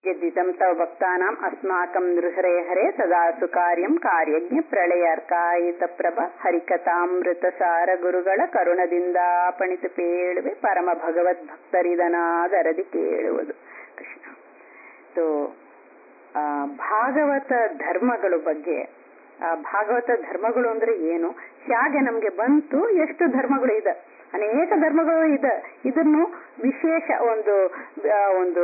यद्वितं तव भक्तानाम् अस्माकं नृहरे हरे सदा सुकार्यं ಕಾರ್ಯಜ್ಞ ಪ್ರಳಯಾರ್ಕಾಯಿತ ಪ್ರಭ ಹರಿಕಥಾಮೃತಸಾರ ಗುರುಗಳ ಕರುಣದಿಂದ ಪಣಿತು ಪೇಳುವೆ ಪರಮ ಭಗವದ್ ಭಕ್ತರಿದನಾದರದಿ ಕೇಳುವುದು ಕೃಷ್ಣ ಸೊ ಭಾಗವತ ಧರ್ಮಗಳ ಬಗ್ಗೆ ಆ ಭಾಗವತ ಧರ್ಮಗಳು ಅಂದ್ರೆ ಏನು ಹೇಗೆ ನಮ್ಗೆ ಬಂತು ಎಷ್ಟು ಧರ್ಮಗಳು ಇದೆ ಅನೇಕ ಧರ್ಮಗಳು ಇದೆ ಇದನ್ನು ವಿಶೇಷ ಒಂದು ಒಂದು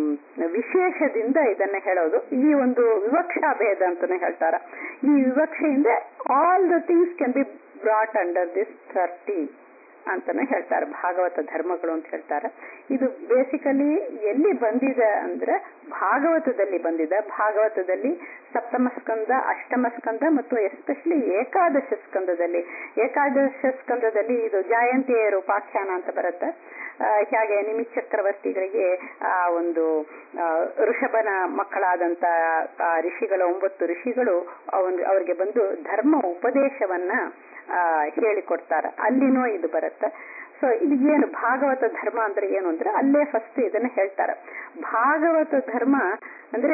ವಿಶೇಷದಿಂದ ಇದನ್ನ ಹೇಳೋದು ಈ ಒಂದು ವಿವಕ್ಷಾ ಭೇದ ಅಂತಾನೆ ಹೇಳ್ತಾರ ಈ ವಿವಕ್ಷೆಯಿಂದ all the things can be brought under this thirty ಅಂತಾನೆ ಹೇಳ್ತಾರೆ ಭಾಗವತ ಧರ್ಮಗಳು ಅಂತ ಹೇಳ್ತಾರೆ ಇದು ಬೇಸಿಕಲಿ ಎಲ್ಲಿ ಬಂದಿದೆ ಅಂದ್ರೆ ಭಾಗವತದಲ್ಲಿ ಬಂದಿದೆ ಭಾಗವತದಲ್ಲಿ ಸಪ್ತಮ ಸ್ಕಂದ ಅಷ್ಟಮ ಸ್ಕಂದ ಮತ್ತು ಎಸ್ಪೆಷಲಿ ಏಕಾದಶ ಸ್ಕಂದದಲ್ಲಿ ಏಕಾದಶ ಸ್ಕಂದದಲ್ಲಿ ಇದು ಜಯಂತಿಯರು ಉಪಾಖ್ಯಾನ ಅಂತ ಬರುತ್ತೆ ಹಾಗೆ ನಿಮಿ ಚಕ್ರವರ್ತಿಗಳಿಗೆ ಆ ಒಂದು ಋಷಭನ ಮಕ್ಕಳಾದಂತ ಋಷಿಗಳ ಒಂಬತ್ತು ಋಷಿಗಳು ಅವನ್ ಅವ್ರಿಗೆ ಬಂದು ಧರ್ಮ ಉಪದೇಶವನ್ನ ಹೇಳಿಕೊಡ್ತಾರೆ ಅಲ್ಲಿನೂ ಇದು ಬರುತ್ತೆ ಸೊ ಇದು ಏನು ಭಾಗವತ ಧರ್ಮ ಅಂದ್ರೆ ಏನು ಅಂದ್ರೆ ಅಲ್ಲೇ ಫಸ್ಟ್ ಇದನ್ನ ಹೇಳ್ತಾರೆ ಭಾಗವತ ಧರ್ಮ ಅಂದ್ರೆ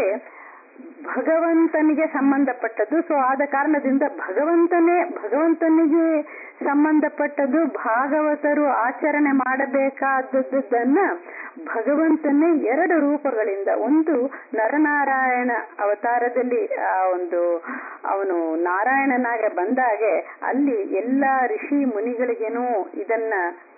ಭಗವಂತನಿಗೆ ಸಂಬಂಧಪಟ್ಟದ್ದು ಸೊ ಆದ ಕಾರಣದಿಂದ ಭಗವಂತನೇ ಭಗವಂತನಿಗೆ ಸಂಬಂಧಪಟ್ಟದ್ದು ಭಾಗವತರು ಆಚರಣೆ ಮಾಡಬೇಕಾದದ್ದನ್ನ ಭಗವಂತನೇ ಎರಡು ರೂಪಗಳಿಂದ ಒಂದು ನರನಾರಾಯಣ ಅವತಾರದಲ್ಲಿ ಆ ಒಂದು ಅವನು ನಾರಾಯಣನಾಗೆ ಬಂದಾಗೆ ಅಲ್ಲಿ ಎಲ್ಲಾ ಋಷಿ ಮುನಿಗಳಿಗೇನೂ ಇದನ್ನ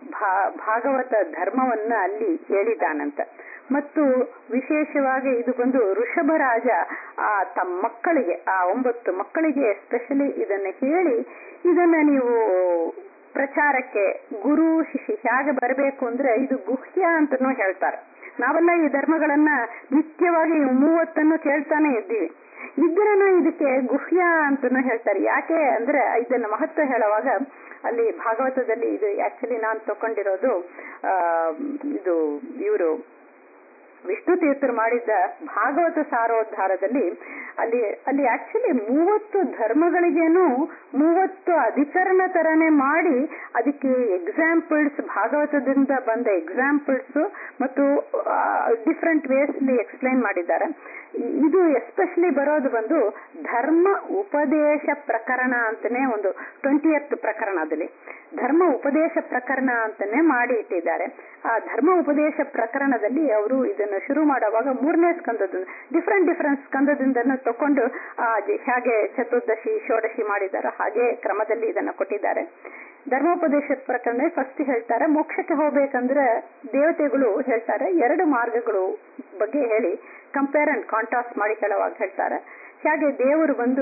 ಭಾಗವತ ಧರ್ಮವನ್ನ ಅಲ್ಲಿ ಹೇಳಿದಾನಂತ ಮತ್ತು ವಿಶೇಷವಾಗಿ ಇದು ಬಂದು ಋಷಭರಾಜ ಆ ತಮ್ಮ ಮಕ್ಕಳಿಗೆ ಆ ಒಂಬತ್ತು ಮಕ್ಕಳಿಗೆ ಎಸ್ಪೆಷಲಿ ಇದನ್ನ ಹೇಳಿ ಇದನ್ನ ನೀವು ಪ್ರಚಾರಕ್ಕೆ ಗುರು ಶಿಷ್ಯ ಹೇಗೆ ಬರಬೇಕು ಅಂದ್ರೆ ಇದು ಗುಹ್ಯ ಅಂತಾನು ಹೇಳ್ತಾರೆ ನಾವೆಲ್ಲ ಈ ಧರ್ಮಗಳನ್ನ ನಿತ್ಯವಾಗಿ ಮೂವತ್ತನ್ನು ಕೇಳ್ತಾನೆ ಇದ್ದೀವಿ ಇದ್ರನ ಇದಕ್ಕೆ ಗುಹ್ಯ ಅಂತಾನು ಹೇಳ್ತಾರೆ ಯಾಕೆ ಅಂದ್ರೆ ಇದನ್ನ ಮಹತ್ವ ಹೇಳುವಾಗ ಅಲ್ಲಿ ಭಾಗವತದಲ್ಲಿ ಇದು ಆಕ್ಚುಲಿ ನಾನು ತಕೊಂಡಿರೋದು ಆ ಇದು ಇವರು ವಿಷ್ಣು ತೀರ್ಥರು ಮಾಡಿದ್ದ ಭಾಗವತ ಸಾರೋದ್ಧಾರದಲ್ಲಿ ಅಲ್ಲಿ ಅಲ್ಲಿ ಆಕ್ಚುಲಿ ಮೂವತ್ತು ಧರ್ಮಗಳಿಗೇನು ಮೂವತ್ತು ಅಧಿಕರಣ ತರನೇ ಮಾಡಿ ಅದಕ್ಕೆ ಎಕ್ಸಾಂಪಲ್ಸ್ ಭಾಗವತದಿಂದ ಬಂದ ಎಕ್ಸಾಂಪಲ್ಸ್ ಮತ್ತು ಡಿಫ್ರೆಂಟ್ ವೇಸ್ ಎಕ್ಸ್ಪ್ಲೈನ್ ಮಾಡಿದ್ದಾರೆ ಇದು ಎಸ್ಪೆಷಲಿ ಬರೋದು ಬಂದು ಧರ್ಮ ಉಪದೇಶ ಪ್ರಕರಣ ಅಂತಾನೆ ಒಂದು ಟ್ವೆಂಟಿಯತ್ ಪ್ರಕರಣದಲ್ಲಿ ಧರ್ಮ ಉಪದೇಶ ಪ್ರಕರಣ ಅಂತಾನೆ ಮಾಡಿ ಇಟ್ಟಿದ್ದಾರೆ ಆ ಧರ್ಮ ಉಪದೇಶ ಪ್ರಕರಣದಲ್ಲಿ ಅವರು ಇದನ್ನ ಶುರು ಮಾಡುವಾಗ ಮೂರನೇ ಸ್ಕಂದದ ಡಿಫ್ರೆಂಟ್ ಡಿಫ್ರೆಂಟ್ ಸ್ಕಂದದಿಂದ ತಕೊಂಡು ಹೇಗೆ ಚತುರ್ದಶಿ ಷೋಡಶಿ ಮಾಡಿದಾರೋ ಹಾಗೆ ಕ್ರಮದಲ್ಲಿ ಇದನ್ನ ಕೊಟ್ಟಿದ್ದಾರೆ ಧರ್ಮೋಪದೇಶ ಪ್ರಕರಣ ಫಸ್ಟ್ ಹೇಳ್ತಾರೆ ಮೋಕ್ಷಕ್ಕೆ ಹೋಗ್ಬೇಕಂದ್ರೆ ದೇವತೆಗಳು ಹೇಳ್ತಾರೆ ಎರಡು ಮಾರ್ಗಗಳು ಬಗ್ಗೆ ಹೇಳಿ ಕಂಪೇರ್ ಅಂಡ್ ಕಾಂಟ್ರಾಸ್ಟ್ ಮಾಡಿ ಹೇಳುವಾಗ ಹೇಳ್ತಾರೆ ಹಾಗೆ ದೇವರು ಬಂದು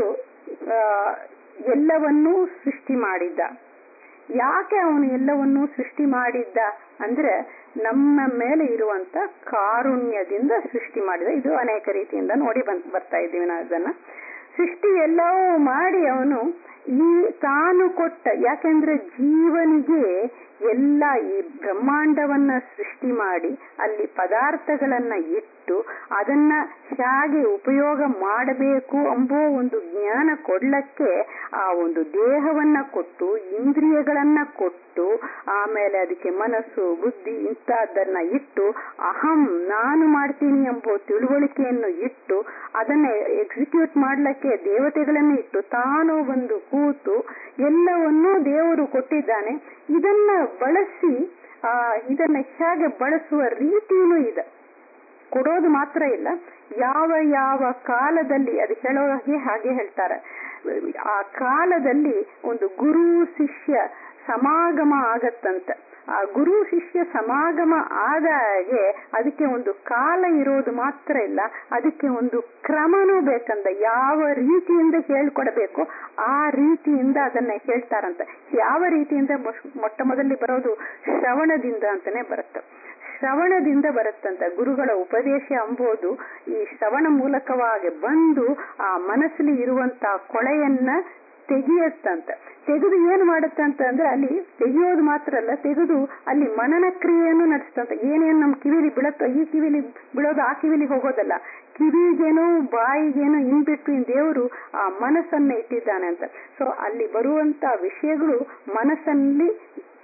ಎಲ್ಲವನ್ನೂ ಸೃಷ್ಟಿ ಮಾಡಿದ್ದ ಯಾಕೆ ಅವನು ಎಲ್ಲವನ್ನೂ ಸೃಷ್ಟಿ ಮಾಡಿದ್ದ ಅಂದ್ರೆ ನಮ್ಮ ಮೇಲೆ ಇರುವಂತ ಕಾರುಣ್ಯದಿಂದ ಸೃಷ್ಟಿ ಮಾಡಿದ ಇದು ಅನೇಕ ರೀತಿಯಿಂದ ನೋಡಿ ಬಂದ್ ಬರ್ತಾ ಇದ್ದೀವಿ ನಾವು ಇದನ್ನ ಸೃಷ್ಟಿ ಎಲ್ಲವೂ ಮಾಡಿ ಅವನು ಈ ತಾನು ಕೊಟ್ಟ ಯಾಕೆಂದ್ರೆ ಜೀವನಿಗೆ ಎಲ್ಲ ಈ ಬ್ರಹ್ಮಾಂಡವನ್ನ ಸೃಷ್ಟಿ ಮಾಡಿ ಅಲ್ಲಿ ಪದಾರ್ಥಗಳನ್ನ ಇಟ್ಟು ಅದನ್ನ ಹೇಗೆ ಉಪಯೋಗ ಮಾಡಬೇಕು ಎಂಬೋ ಒಂದು ಜ್ಞಾನ ಕೊಡ್ಲಕ್ಕೆ ಆ ಒಂದು ದೇಹವನ್ನ ಕೊಟ್ಟು ಇಂದ್ರಿಯಗಳನ್ನ ಕೊಟ್ಟು ಆಮೇಲೆ ಅದಕ್ಕೆ ಮನಸ್ಸು ಬುದ್ಧಿ ಇಂಥದ್ದನ್ನ ಇಟ್ಟು ಅಹಂ ನಾನು ಮಾಡ್ತೀನಿ ಎಂಬೋ ತಿಳುವಳಿಕೆಯನ್ನು ಇಟ್ಟು ಅದನ್ನ ಎಕ್ಸಿಕ್ಯೂಟ್ ಮಾಡ್ಲಿಕ್ಕೆ ದೇವತೆಗಳನ್ನ ಇಟ್ಟು ತಾನು ಒಂದು ಕೂತು ಎಲ್ಲವನ್ನೂ ದೇವರು ಕೊಟ್ಟಿದ್ದಾನೆ ಇದನ್ನ ಬಳಸಿ ಆ ಇದನ್ನ ಹೇಗೆ ಬಳಸುವ ರೀತಿಯೂ ಇದೆ ಕೊಡೋದು ಮಾತ್ರ ಇಲ್ಲ ಯಾವ ಯಾವ ಕಾಲದಲ್ಲಿ ಅದು ಹೇಳೋಗೆ ಹಾಗೆ ಹೇಳ್ತಾರೆ ಆ ಕಾಲದಲ್ಲಿ ಒಂದು ಗುರು ಶಿಷ್ಯ ಸಮಾಗಮ ಆಗತ್ತಂತ ಆ ಗುರು ಶಿಷ್ಯ ಸಮಾಗಮ ಆದಾಗೆ ಅದಕ್ಕೆ ಒಂದು ಕಾಲ ಇರೋದು ಮಾತ್ರ ಇಲ್ಲ ಅದಕ್ಕೆ ಒಂದು ಕ್ರಮನೂ ಬೇಕಂದ ಯಾವ ರೀತಿಯಿಂದ ಹೇಳ್ಕೊಡ್ಬೇಕು ಆ ರೀತಿಯಿಂದ ಅದನ್ನ ಹೇಳ್ತಾರಂತ ಯಾವ ರೀತಿಯಿಂದ ಮೊಟ್ಟ ಮೊದಲಲ್ಲಿ ಬರೋದು ಶ್ರವಣದಿಂದ ಅಂತಾನೆ ಬರುತ್ತೆ ಶ್ರವಣದಿಂದ ಬರುತ್ತಂತ ಗುರುಗಳ ಉಪದೇಶ ಅಂಬೋದು ಈ ಶ್ರವಣ ಮೂಲಕವಾಗಿ ಬಂದು ಆ ಮನಸ್ಸಲ್ಲಿ ಇರುವಂತ ಕೊಳೆಯನ್ನ ತೆಗೆಯತ್ತಂತ ತೆಗೆದು ಏನ್ ಮಾಡುತ್ತೆ ಅಂತ ಅಂದ್ರೆ ಅಲ್ಲಿ ತೆಗೆಯೋದು ಮಾತ್ರ ಅಲ್ಲ ತೆಗೆದು ಅಲ್ಲಿ ಮನನ ಕ್ರಿಯೆಯನ್ನು ನಡೆಸ್ತಂತ ಏನೇನು ನಮ್ ಕಿವಿಲಿ ಬೀಳತ್ತೋ ಈ ಕಿವಿಲಿ ಬೀಳೋದು ಆ ಕಿವಿಲಿ ಹೋಗೋದಲ್ಲ ಕಿವಿಗೇನೋ ಬಾಯಿಗೇನೋ ಇನ್ ಬಿಟ್ವೀನ್ ದೇವರು ಆ ಮನಸ್ಸನ್ನ ಇಟ್ಟಿದ್ದಾನೆ ಅಂತ ಸೊ ಅಲ್ಲಿ ಬರುವಂತ ವಿಷಯಗಳು ಮನಸ್ಸಲ್ಲಿ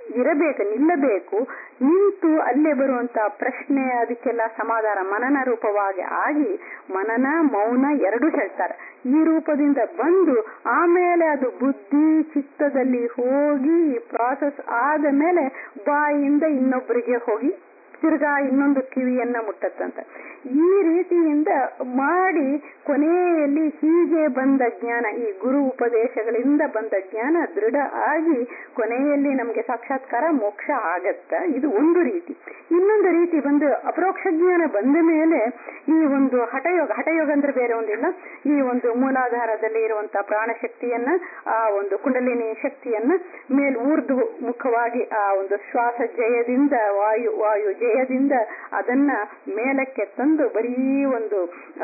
ಇರಬೇಕು ನಿಲ್ಲಬೇಕು ನಿಂತು ಅಲ್ಲೇ ಬರುವಂತ ಪ್ರಶ್ನೆ ಅದಕ್ಕೆಲ್ಲ ಸಮಾಧಾನ ಮನನ ರೂಪವಾಗಿ ಆಗಿ ಮನನ ಮೌನ ಎರಡು ಹೇಳ್ತಾರೆ ಈ ರೂಪದಿಂದ ಬಂದು ಆಮೇಲೆ ಅದು ಬುದ್ಧಿ ಚಿತ್ತದಲ್ಲಿ ಹೋಗಿ ಈ ಪ್ರಾಸೆಸ್ ಆದ ಮೇಲೆ ಬಾಯಿಯಿಂದ ಇನ್ನೊಬ್ಬರಿಗೆ ಹೋಗಿ ತಿರ್ಗಾ ಇನ್ನೊಂದು ಕಿವಿಯನ್ನ ಮುಟ್ಟತ್ತಂತ ಈ ರೀತಿಯಿಂದ ಮಾಡಿ ಕೊನೆಯಲ್ಲಿ ಹೀಗೆ ಬಂದ ಜ್ಞಾನ ಈ ಗುರು ಉಪದೇಶಗಳಿಂದ ಬಂದ ಜ್ಞಾನ ದೃಢ ಆಗಿ ಕೊನೆಯಲ್ಲಿ ನಮ್ಗೆ ಸಾಕ್ಷಾತ್ಕಾರ ಮೋಕ್ಷ ಆಗತ್ತ ಇದು ಒಂದು ರೀತಿ ಇನ್ನೊಂದು ರೀತಿ ಬಂದು ಅಪರೋಕ್ಷ ಜ್ಞಾನ ಬಂದ ಮೇಲೆ ಈ ಒಂದು ಹಠಯೋಗ ಹಠಯೋಗ ಅಂದ್ರೆ ಬೇರೆ ಒಂದಿಲ್ಲ ಈ ಒಂದು ಮೂಲಾಧಾರದಲ್ಲಿ ಇರುವಂತಹ ಪ್ರಾಣಶಕ್ತಿಯನ್ನ ಆ ಒಂದು ಕುಂಡಲಿನಿ ಶಕ್ತಿಯನ್ನ ಮೇಲ್ ಊರ್ದು ಮುಖವಾಗಿ ಆ ಒಂದು ಶ್ವಾಸ ಜಯದಿಂದ ವಾಯು ವಾಯು ಜಯದಿಂದ ಅದನ್ನ ಮೇಲಕ್ಕೆ ತಂದು ಬರೀ ಒಂದು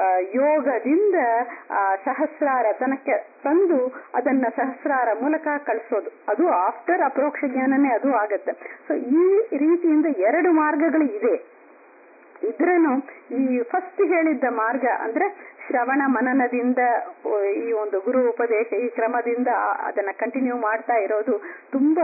ಯೋಗದಿಂದ ಆ ಸಹಸ್ರಾರ ತನಕ್ಕೆ ತಂದು ಅದನ್ನ ಸಹಸ್ರಾರ ಮೂಲಕ ಕಳಿಸೋದು ಅದು ಆಫ್ಟರ್ ಅಪರೋಕ್ಷ ಜ್ಞಾನನೇ ಅದು ಆಗತ್ತೆ ಸೊ ಈ ರೀತಿಯಿಂದ ಎರಡು ಮಾರ್ಗಗಳು ಇದೆ ಇದ್ರನು ಈ ಫಸ್ಟ್ ಹೇಳಿದ್ದ ಮಾರ್ಗ ಅಂದ್ರೆ ಶ್ರವಣ ಮನನದಿಂದ ಈ ಒಂದು ಗುರು ಉಪದೇಶ ಈ ಕ್ರಮದಿಂದ ಅದನ್ನ ಕಂಟಿನ್ಯೂ ಮಾಡ್ತಾ ಇರೋದು ತುಂಬಾ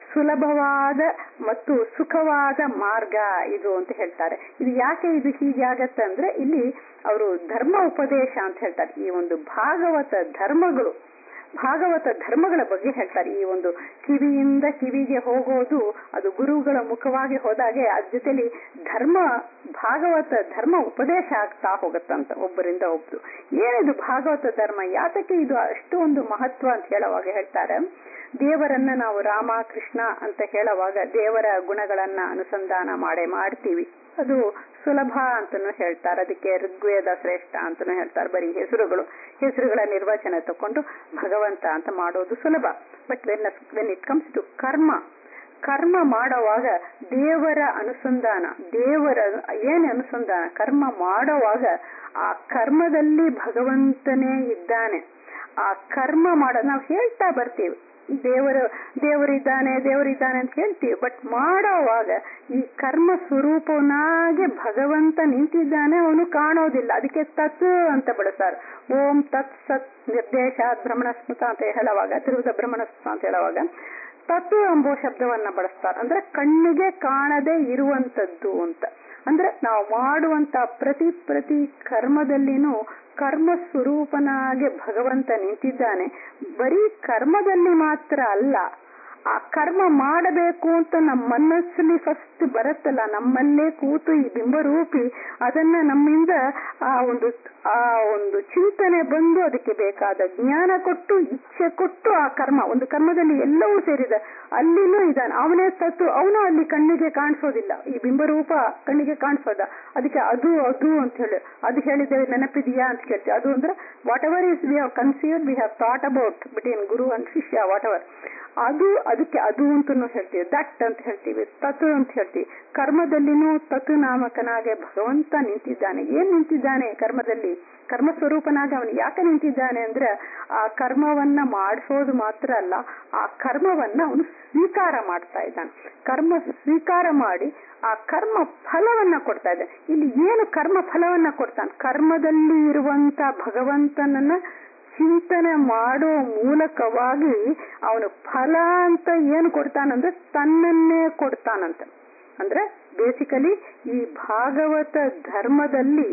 ಸುಲಭವಾದ ಮತ್ತು ಸುಖವಾದ ಮಾರ್ಗ ಇದು ಅಂತ ಹೇಳ್ತಾರೆ ಇದು ಯಾಕೆ ಇದು ಹೀಗೆ ಆಗತ್ತೆ ಅಂದ್ರೆ ಇಲ್ಲಿ ಅವರು ಧರ್ಮ ಉಪದೇಶ ಅಂತ ಹೇಳ್ತಾರೆ ಈ ಒಂದು ಭಾಗವತ ಧರ್ಮಗಳು ಭಾಗವತ ಧರ್ಮಗಳ ಬಗ್ಗೆ ಹೇಳ್ತಾರೆ ಈ ಒಂದು ಕಿವಿಯಿಂದ ಕಿವಿಗೆ ಹೋಗೋದು ಅದು ಗುರುಗಳ ಮುಖವಾಗಿ ಹೋದಾಗೆ ಅದ್ರ ಜೊತೆಲಿ ಧರ್ಮ ಭಾಗವತ ಧರ್ಮ ಉಪದೇಶ ಆಗ್ತಾ ಹೋಗತ್ತಂತ ಒಬ್ಬರಿಂದ ಒಬ್ರು ಏನಿದು ಭಾಗವತ ಧರ್ಮ ಯಾತಕ್ಕೆ ಇದು ಅಷ್ಟು ಒಂದು ಮಹತ್ವ ಅಂತ ಹೇಳುವಾಗ ಹೇಳ್ತಾರೆ ದೇವರನ್ನ ನಾವು ರಾಮ ಕೃಷ್ಣ ಅಂತ ಹೇಳುವಾಗ ದೇವರ ಗುಣಗಳನ್ನ ಅನುಸಂಧಾನ ಮಾಡೇ ಮಾಡ್ತೀವಿ ಅದು ಸುಲಭ ಅಂತನೂ ಹೇಳ್ತಾರೆ ಅದಕ್ಕೆ ಋಗ್ವೇದ ಶ್ರೇಷ್ಠ ಅಂತನೂ ಹೇಳ್ತಾರೆ ಬರೀ ಹೆಸರುಗಳು ಹೆಸರುಗಳ ನಿರ್ವಚನ ತಕೊಂಡು ಭಗವಂತ ಅಂತ ಮಾಡೋದು ಸುಲಭ but when when it comes to ಕರ್ಮ ಕರ್ಮ ಮಾಡುವಾಗ ದೇವರ ಅನುಸಂಧಾನ ದೇವರ ಏನ್ ಅನುಸಂಧಾನ ಕರ್ಮ ಮಾಡುವಾಗ ಆ ಕರ್ಮದಲ್ಲಿ ಭಗವಂತನೇ ಇದ್ದಾನೆ ಆ ಕರ್ಮ ಮಾಡ ನಾವು ಹೇಳ್ತಾ ಬರ್ತೀವಿ ದೇವರು ದೇವರಿದ್ದಾನೆ ದೇವರಿದ್ದಾನೆ ಅಂತ ಹೇಳ್ತೀವಿ ಬಟ್ ಮಾಡೋವಾಗ ಈ ಕರ್ಮ ಸ್ವರೂಪನಾಗೆ ಭಗವಂತ ನಿಂತಿದ್ದಾನೆ ಅವನು ಕಾಣೋದಿಲ್ಲ ಅದಕ್ಕೆ ತತ್ ಅಂತ ಬಳಸ್ತಾರೆ ಓಂ ತತ್ ಸತ್ ನಿರ್ದೇಶ ಭ್ರಮಣ ಸ್ಮೃತ ಅಂತ ಹೇಳುವಾಗ ತಿರುವುದ ಭ್ರಮಣ ಸ್ಮೃತ ಅಂತ ಹೇಳುವಾಗ ತತ್ ಎಂಬೋ ಶಬ್ದವನ್ನ ಬಳಸ್ತಾರೆ ಅಂದ್ರೆ ಕಣ್ಣಿಗೆ ಕಾಣದೇ ಇರುವಂತದ್ದು ಅಂತ ಅಂದ್ರೆ ನಾವು ಮಾಡುವಂತ ಪ್ರತಿ ಪ್ರತಿ ಕರ್ಮದಲ್ಲಿನೂ ಕರ್ಮ ಸ್ವರೂಪನಾಗೆ ಭಗವಂತ ನಿಂತಿದ್ದಾನೆ ಬರೀ ಕರ್ಮದಲ್ಲಿ ಮಾತ್ರ ಅಲ್ಲ ಆ ಕರ್ಮ ಮಾಡಬೇಕು ಅಂತ ನಮ್ಮ ಮನಸ್ಸಲ್ಲಿ ಫಸ್ಟ್ ಬರುತ್ತಲ್ಲ ನಮ್ಮಲ್ಲೇ ಕೂತು ಈ ಬಿಂಬರೂಪಿ ಅದನ್ನ ನಮ್ಮಿಂದ ಆ ಒಂದು ಆ ಒಂದು ಚಿಂತನೆ ಬಂದು ಅದಕ್ಕೆ ಬೇಕಾದ ಜ್ಞಾನ ಕೊಟ್ಟು ಇಚ್ಛೆ ಕೊಟ್ಟು ಆ ಕರ್ಮ ಒಂದು ಕರ್ಮದಲ್ಲಿ ಎಲ್ಲವೂ ಸೇರಿದೆ ಅಲ್ಲಿನೂ ಇದ್ದಾನೆ ಅವನೇ ತತ್ತು ಅವನು ಅಲ್ಲಿ ಕಣ್ಣಿಗೆ ಕಾಣಿಸೋದಿಲ್ಲ ಈ ಬಿಂಬರೂಪ ಕಣ್ಣಿಗೆ ಕಾಣಿಸೋದ ಅದಕ್ಕೆ ಅದು ಅದು ಅಂತ ಹೇಳಿ ಅದು ಹೇಳಿದ್ದೇವೆ ನೆನಪಿದೆಯಾ ಅಂತ ಕೇಳ್ತೀವಿ ಅದು ಅಂದ್ರೆ whatever is we have conceived we have thought about between guru and shishya whatever ಅದು ಅದಕ್ಕೆ ಅದು ಅಂತನೂ ಹೇಳ್ತೀವಿ ದಟ್ ಅಂತ ಹೇಳ್ತೀವಿ ತತ್ ಅಂತ ಹೇಳ್ತೀವಿ ಕರ್ಮದಲ್ಲಿನೂ ತತು ನಾಮಕನಾಗೆ ಭಗವಂತ ನಿಂತಿದ್ದಾನೆ ಏನ್ ನಿಂತಿದ್ದಾನೆ ಕರ್ಮದಲ್ಲಿ ಕರ್ಮ ಸ್ವರೂಪನಾಗಿ ಅವನು ಯಾಕೆ ನಿಂತಿದ್ದಾನೆ ಅಂದ್ರೆ ಆ ಕರ್ಮವನ್ನ ಮಾಡಿಸೋದು ಮಾತ್ರ ಅಲ್ಲ ಆ ಕರ್ಮವನ್ನ ಅವನು ಸ್ವೀಕಾರ ಮಾಡ್ತಾ ಇದ್ದಾನೆ ಕರ್ಮ ಸ್ವೀಕಾರ ಮಾಡಿ ಆ ಕರ್ಮ ಫಲವನ್ನ ಕೊಡ್ತಾ ಇದ್ದಾನೆ ಇಲ್ಲಿ ಏನು ಕರ್ಮ ಫಲವನ್ನ ಕೊಡ್ತಾನೆ ಕರ್ಮದಲ್ಲಿ ಇರುವಂತ ಭಗವಂತನನ್ನ ಚಿಂತನೆ ಮಾಡೋ ಮೂಲಕವಾಗಿ ಅವನು ಫಲ ಅಂತ ಏನು ಕೊಡ್ತಾನಂದ್ರೆ ತನ್ನನ್ನೇ ಕೊಡ್ತಾನಂತ ಅಂದ್ರೆ ಬೇಸಿಕಲಿ ಈ ಭಾಗವತ ಧರ್ಮದಲ್ಲಿ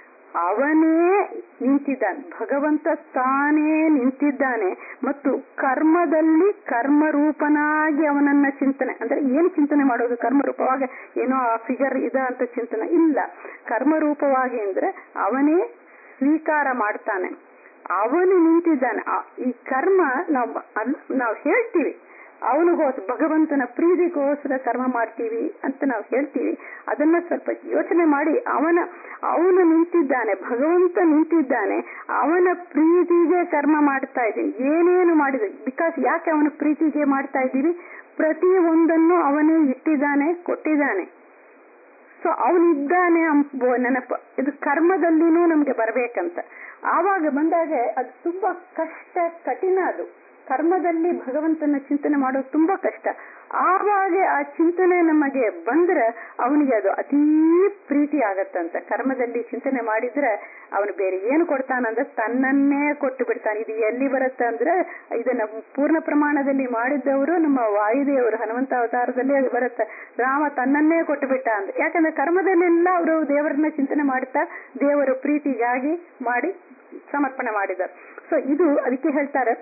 ಅವನೇ ನಿಂತಿದ್ದಾನೆ ಭಗವಂತ ತಾನೇ ನಿಂತಿದ್ದಾನೆ ಮತ್ತು ಕರ್ಮದಲ್ಲಿ ಕರ್ಮರೂಪನಾಗಿ ಅವನನ್ನ ಚಿಂತನೆ ಅಂದ್ರೆ ಏನು ಚಿಂತನೆ ಮಾಡೋದು ಕರ್ಮರೂಪವಾಗಿ ಏನೋ ಆ ಫಿಗರ್ ಇದ ಅಂತ ಚಿಂತನೆ ಇಲ್ಲ ಕರ್ಮರೂಪವಾಗಿ ಅಂದ್ರೆ ಅವನೇ ಸ್ವೀಕಾರ ಮಾಡ್ತಾನೆ ಅವನು ನಿಂತಿದ್ದಾನೆ ಈ ಕರ್ಮ ನಾವು ನಾವು ಹೇಳ್ತೀವಿ ಅವನಿಗೋಸ್ ಭಗವಂತನ ಪ್ರೀತಿಗೋಸ್ಕರ ಕರ್ಮ ಮಾಡ್ತೀವಿ ಅಂತ ನಾವು ಹೇಳ್ತೀವಿ ಅದನ್ನ ಸ್ವಲ್ಪ ಯೋಚನೆ ಮಾಡಿ ಅವನ ಅವನು ನಿಂತಿದ್ದಾನೆ ಭಗವಂತ ನಿಂತಿದ್ದಾನೆ ಅವನ ಪ್ರೀತಿಗೆ ಕರ್ಮ ಮಾಡ್ತಾ ಇದ್ದೀನಿ ಏನೇನು ಮಾಡಿದೆ ಬಿಕಾಸ್ ಯಾಕೆ ಅವನ ಪ್ರೀತಿಗೆ ಮಾಡ್ತಾ ಇದ್ದೀವಿ ಪ್ರತಿ ಒಂದನ್ನು ಅವನೇ ಇಟ್ಟಿದ್ದಾನೆ ಕೊಟ್ಟಿದ್ದಾನೆ ಸೊ ಅವನಿದ್ದಾನೆ ಅಂಬೋ ನೆನಪು ಇದು ಕರ್ಮದಲ್ಲಿನೂ ನಮ್ಗೆ ಬರ್ಬೇಕಂತ ಆವಾಗ ಬಂದಾಗ ಅದು ತುಂಬಾ ಕಷ್ಟ ಕಠಿಣ ಅದು ಕರ್ಮದಲ್ಲಿ ಭಗವಂತನ ಚಿಂತನೆ ಮಾಡೋದು ತುಂಬಾ ಕಷ್ಟ ಆವಾಗ ಆ ಚಿಂತನೆ ನಮಗೆ ಬಂದ್ರೆ ಅವನಿಗೆ ಅದು ಅತೀ ಪ್ರೀತಿ ಆಗತ್ತಂತ ಕರ್ಮದಲ್ಲಿ ಚಿಂತನೆ ಮಾಡಿದ್ರೆ ಅವನು ಬೇರೆ ಏನು ಕೊಡ್ತಾನಂದ್ರೆ ತನ್ನನ್ನೇ ಕೊಟ್ಟು ಬಿಡ್ತಾನೆ ಇದು ಎಲ್ಲಿ ಬರುತ್ತೆ ಅಂದ್ರೆ ಇದನ್ನ ಪೂರ್ಣ ಪ್ರಮಾಣದಲ್ಲಿ ಮಾಡಿದ್ದವರು ನಮ್ಮ ವಾಯುದೇವರು ಹನುಮಂತ ಅವತಾರದಲ್ಲಿ ಅದು ಬರುತ್ತೆ ರಾಮ ತನ್ನನ್ನೇ ಕೊಟ್ಟು ಬಿಟ್ಟ ಅಂತ ಯಾಕಂದ್ರೆ ಕರ್ಮದಲ್ಲೆಲ್ಲ ಅವರು ದೇವರನ್ನ ಚಿಂತನೆ ಮಾಡ್ತಾ ದೇವರ ಪ್ರೀತಿಗಾಗಿ ಮಾಡಿ ಸಮರ್ಪಣೆ ಮಾಡಿದ್ದಾರೆ ಸೊ ಇದು ಅದಕ್ಕೆ ಹೇಳ್ತಾರೆ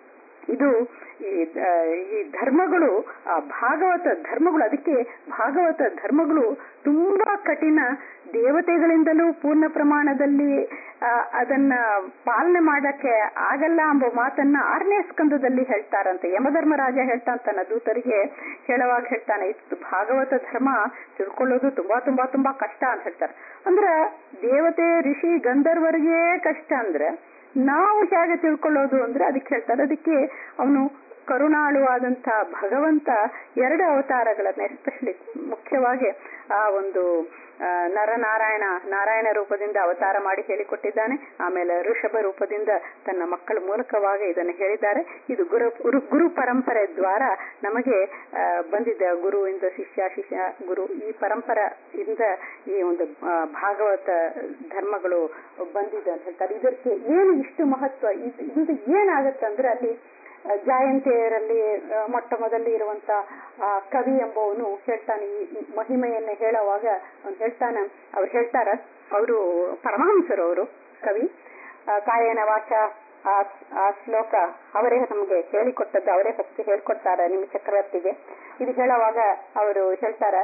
ಇದು ಈ ದ- ಈ ಧರ್ಮಗಳು ಆ ಭಾಗವತ ಧರ್ಮಗಳು ಅದಕ್ಕೆ ಭಾಗವತ ಧರ್ಮಗಳು ತುಂಬಾ ಕಠಿಣ ದೇವತೆಗಳಿಂದಲೂ ಪೂರ್ಣ ಪ್ರಮಾಣದಲ್ಲಿ ಆ, ಅದನ್ನ ಪಾಲನೆ ಮಾಡಕ್ಕೆ ಆಗಲ್ಲ ಎಂಬ ಮಾತನ್ನ ಆರನೇ ಸ್ಕಂದದಲ್ಲಿ ಹೇಳ್ತಾರಂತೆ ಯಮಧರ್ಮರಾಜ ಹೇಳ್ತಾಂತಾನ ದೂತರಿಗೆ ಹೇಳುವಾಗ ಹೇಳ್ತಾನೆ ಇದು ಭಾಗವತ ಧರ್ಮ ತಿಳ್ಕೊಳ್ಳೋದು ತುಂಬಾ ತುಂಬಾ ತುಂಬಾ ಕಷ್ಟ ಅಂತ ಹೇಳ್ತಾರೆ ಅಂದ್ರ ದೇವತೆ ಋಷಿ ಗಂಧರ್ವರಿಗೆ ಕಷ್ಟ ಅಂದ್ರೆ ನಾವು ಹೇಗೆ ತಿಳ್ಕೊಳ್ಳೋದು ಅಂದ್ರೆ ಅದಕ್ಕೆ ಹೇಳ್ತಾರೆ ಅದಕ್ಕೆ ಅವನು ಕರುಣಾಳುವಾದಂತ ಭಗವಂತ ಎರಡು ಅವತಾರಗಳನ್ನ ಎಸ್ಪೆಷಲಿ ಮುಖ್ಯವಾಗಿ ಆ ಒಂದು ಆ, ನರನಾರಾಯಣ ನಾರಾಯಣ ರೂಪದಿಂದ ಅವತಾರ ಮಾಡಿ ಹೇಳಿಕೊಟ್ಟಿದ್ದಾನೆ ಆಮೇಲೆ ಋಷಭ ರೂಪದಿಂದ ತನ್ನ ಮಕ್ಕಳ ಮೂಲಕವಾಗಿ ಇದನ್ನು ಹೇಳಿದ್ದಾರೆ ಇದು ಗುರು ಗುರು- ಗುರು ಪರಂಪರೆ ದ್ವಾರ ನಮಗೆ ಆ, ಬಂದಿದೆ ಗುರುವಿಂದ ಶಿಷ್ಯ ಶಿಷ್ಯ ಗುರು ಈ ಪರಂಪರೆಯಿಂದ ಈ ಒಂದು ಆ, ಭಾಗವತ ಧರ್ಮಗಳು ಬಂದಿದೆ ಅಂತ ಹೇಳ್ತಾರೆ ಇದಕ್ಕೆ ಏನು ಇಷ್ಟು ಮಹತ್ವ ಇದು ಇದು ಏನಾಗತ್ತೆ ಅಂದ್ರೆ ಅಲ್ಲಿ ಆ, ಜಾಯಂತಿಯರಲ್ಲಿ ಆ, ಮೊಟ್ಟ ಮೊದಲು ಇರುವಂತ ಆ, ಕವಿ ಎಂಬವನು ಹೇಳ್ತಾನೆ ಈ ಮಹಿಮೆಯನ್ನ ಹೇಳುವಾಗ ಅವ್ನು ಹೇಳ್ತಾನೆ ಅವ್ರು ಹೇಳ್ತಾರ ಅವರು ಪರಮಹಂಸರು ಅವರು ಕವಿ ಆ, ಕಾಯನ ವಾಚ ಆ ಆ ಶ್ಲೋಕ ಅವರೇ ನಮಗೆ ಹೇಳಿಕೊಟ್ಟದ್ದು ಅವರೇ ಫಸ್ಟ್ ಹೇಳ್ಕೊಡ್ತಾರೆ ನಿಮ್ಮ ಚಕ್ರವರ್ತಿಗೆ ಇದು ಹೇಳುವಾಗ ಅವರು ಹೇಳ್ತಾರೆ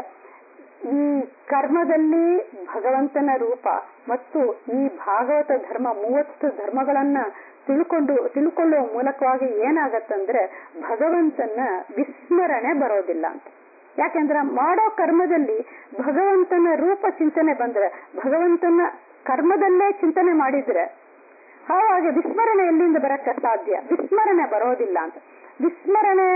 ಈ ಕರ್ಮದಲ್ಲಿ ಭಗವಂತನ ರೂಪ ಮತ್ತು ಈ ಭಾಗವತ ಧರ್ಮ ಮೂವತ್ತು ಧರ್ಮಗಳನ್ನ ತಿಳ್ಕೊಂಡು ತಿಳ್ಕೊಳ್ಳುವ ಮೂಲಕವಾಗಿ ಏನಾಗತ್ತಂದ್ರೆ ಭಗವಂತನ ವಿಸ್ಮರಣೆ ಬರೋದಿಲ್ಲ ಅಂತ ಯಾಕೆಂದ್ರೆ ಮಾಡೋ ಕರ್ಮದಲ್ಲಿ ಭಗವಂತನ ರೂಪ ಚಿಂತನೆ ಬಂದ್ರೆ ಭಗವಂತನ ಕರ್ಮದಲ್ಲೇ ಚಿಂತನೆ ಮಾಡಿದ್ರೆ ಆವಾಗ ವಿಸ್ಮರಣೆ ಎಲ್ಲಿಂದ ಬರಕ್ಕೆ ಸಾಧ್ಯ ವಿಸ್ಮರಣೆ ಬರೋದಿಲ್ಲ ಅಂತ ವಿಸ್ಮರಣೆ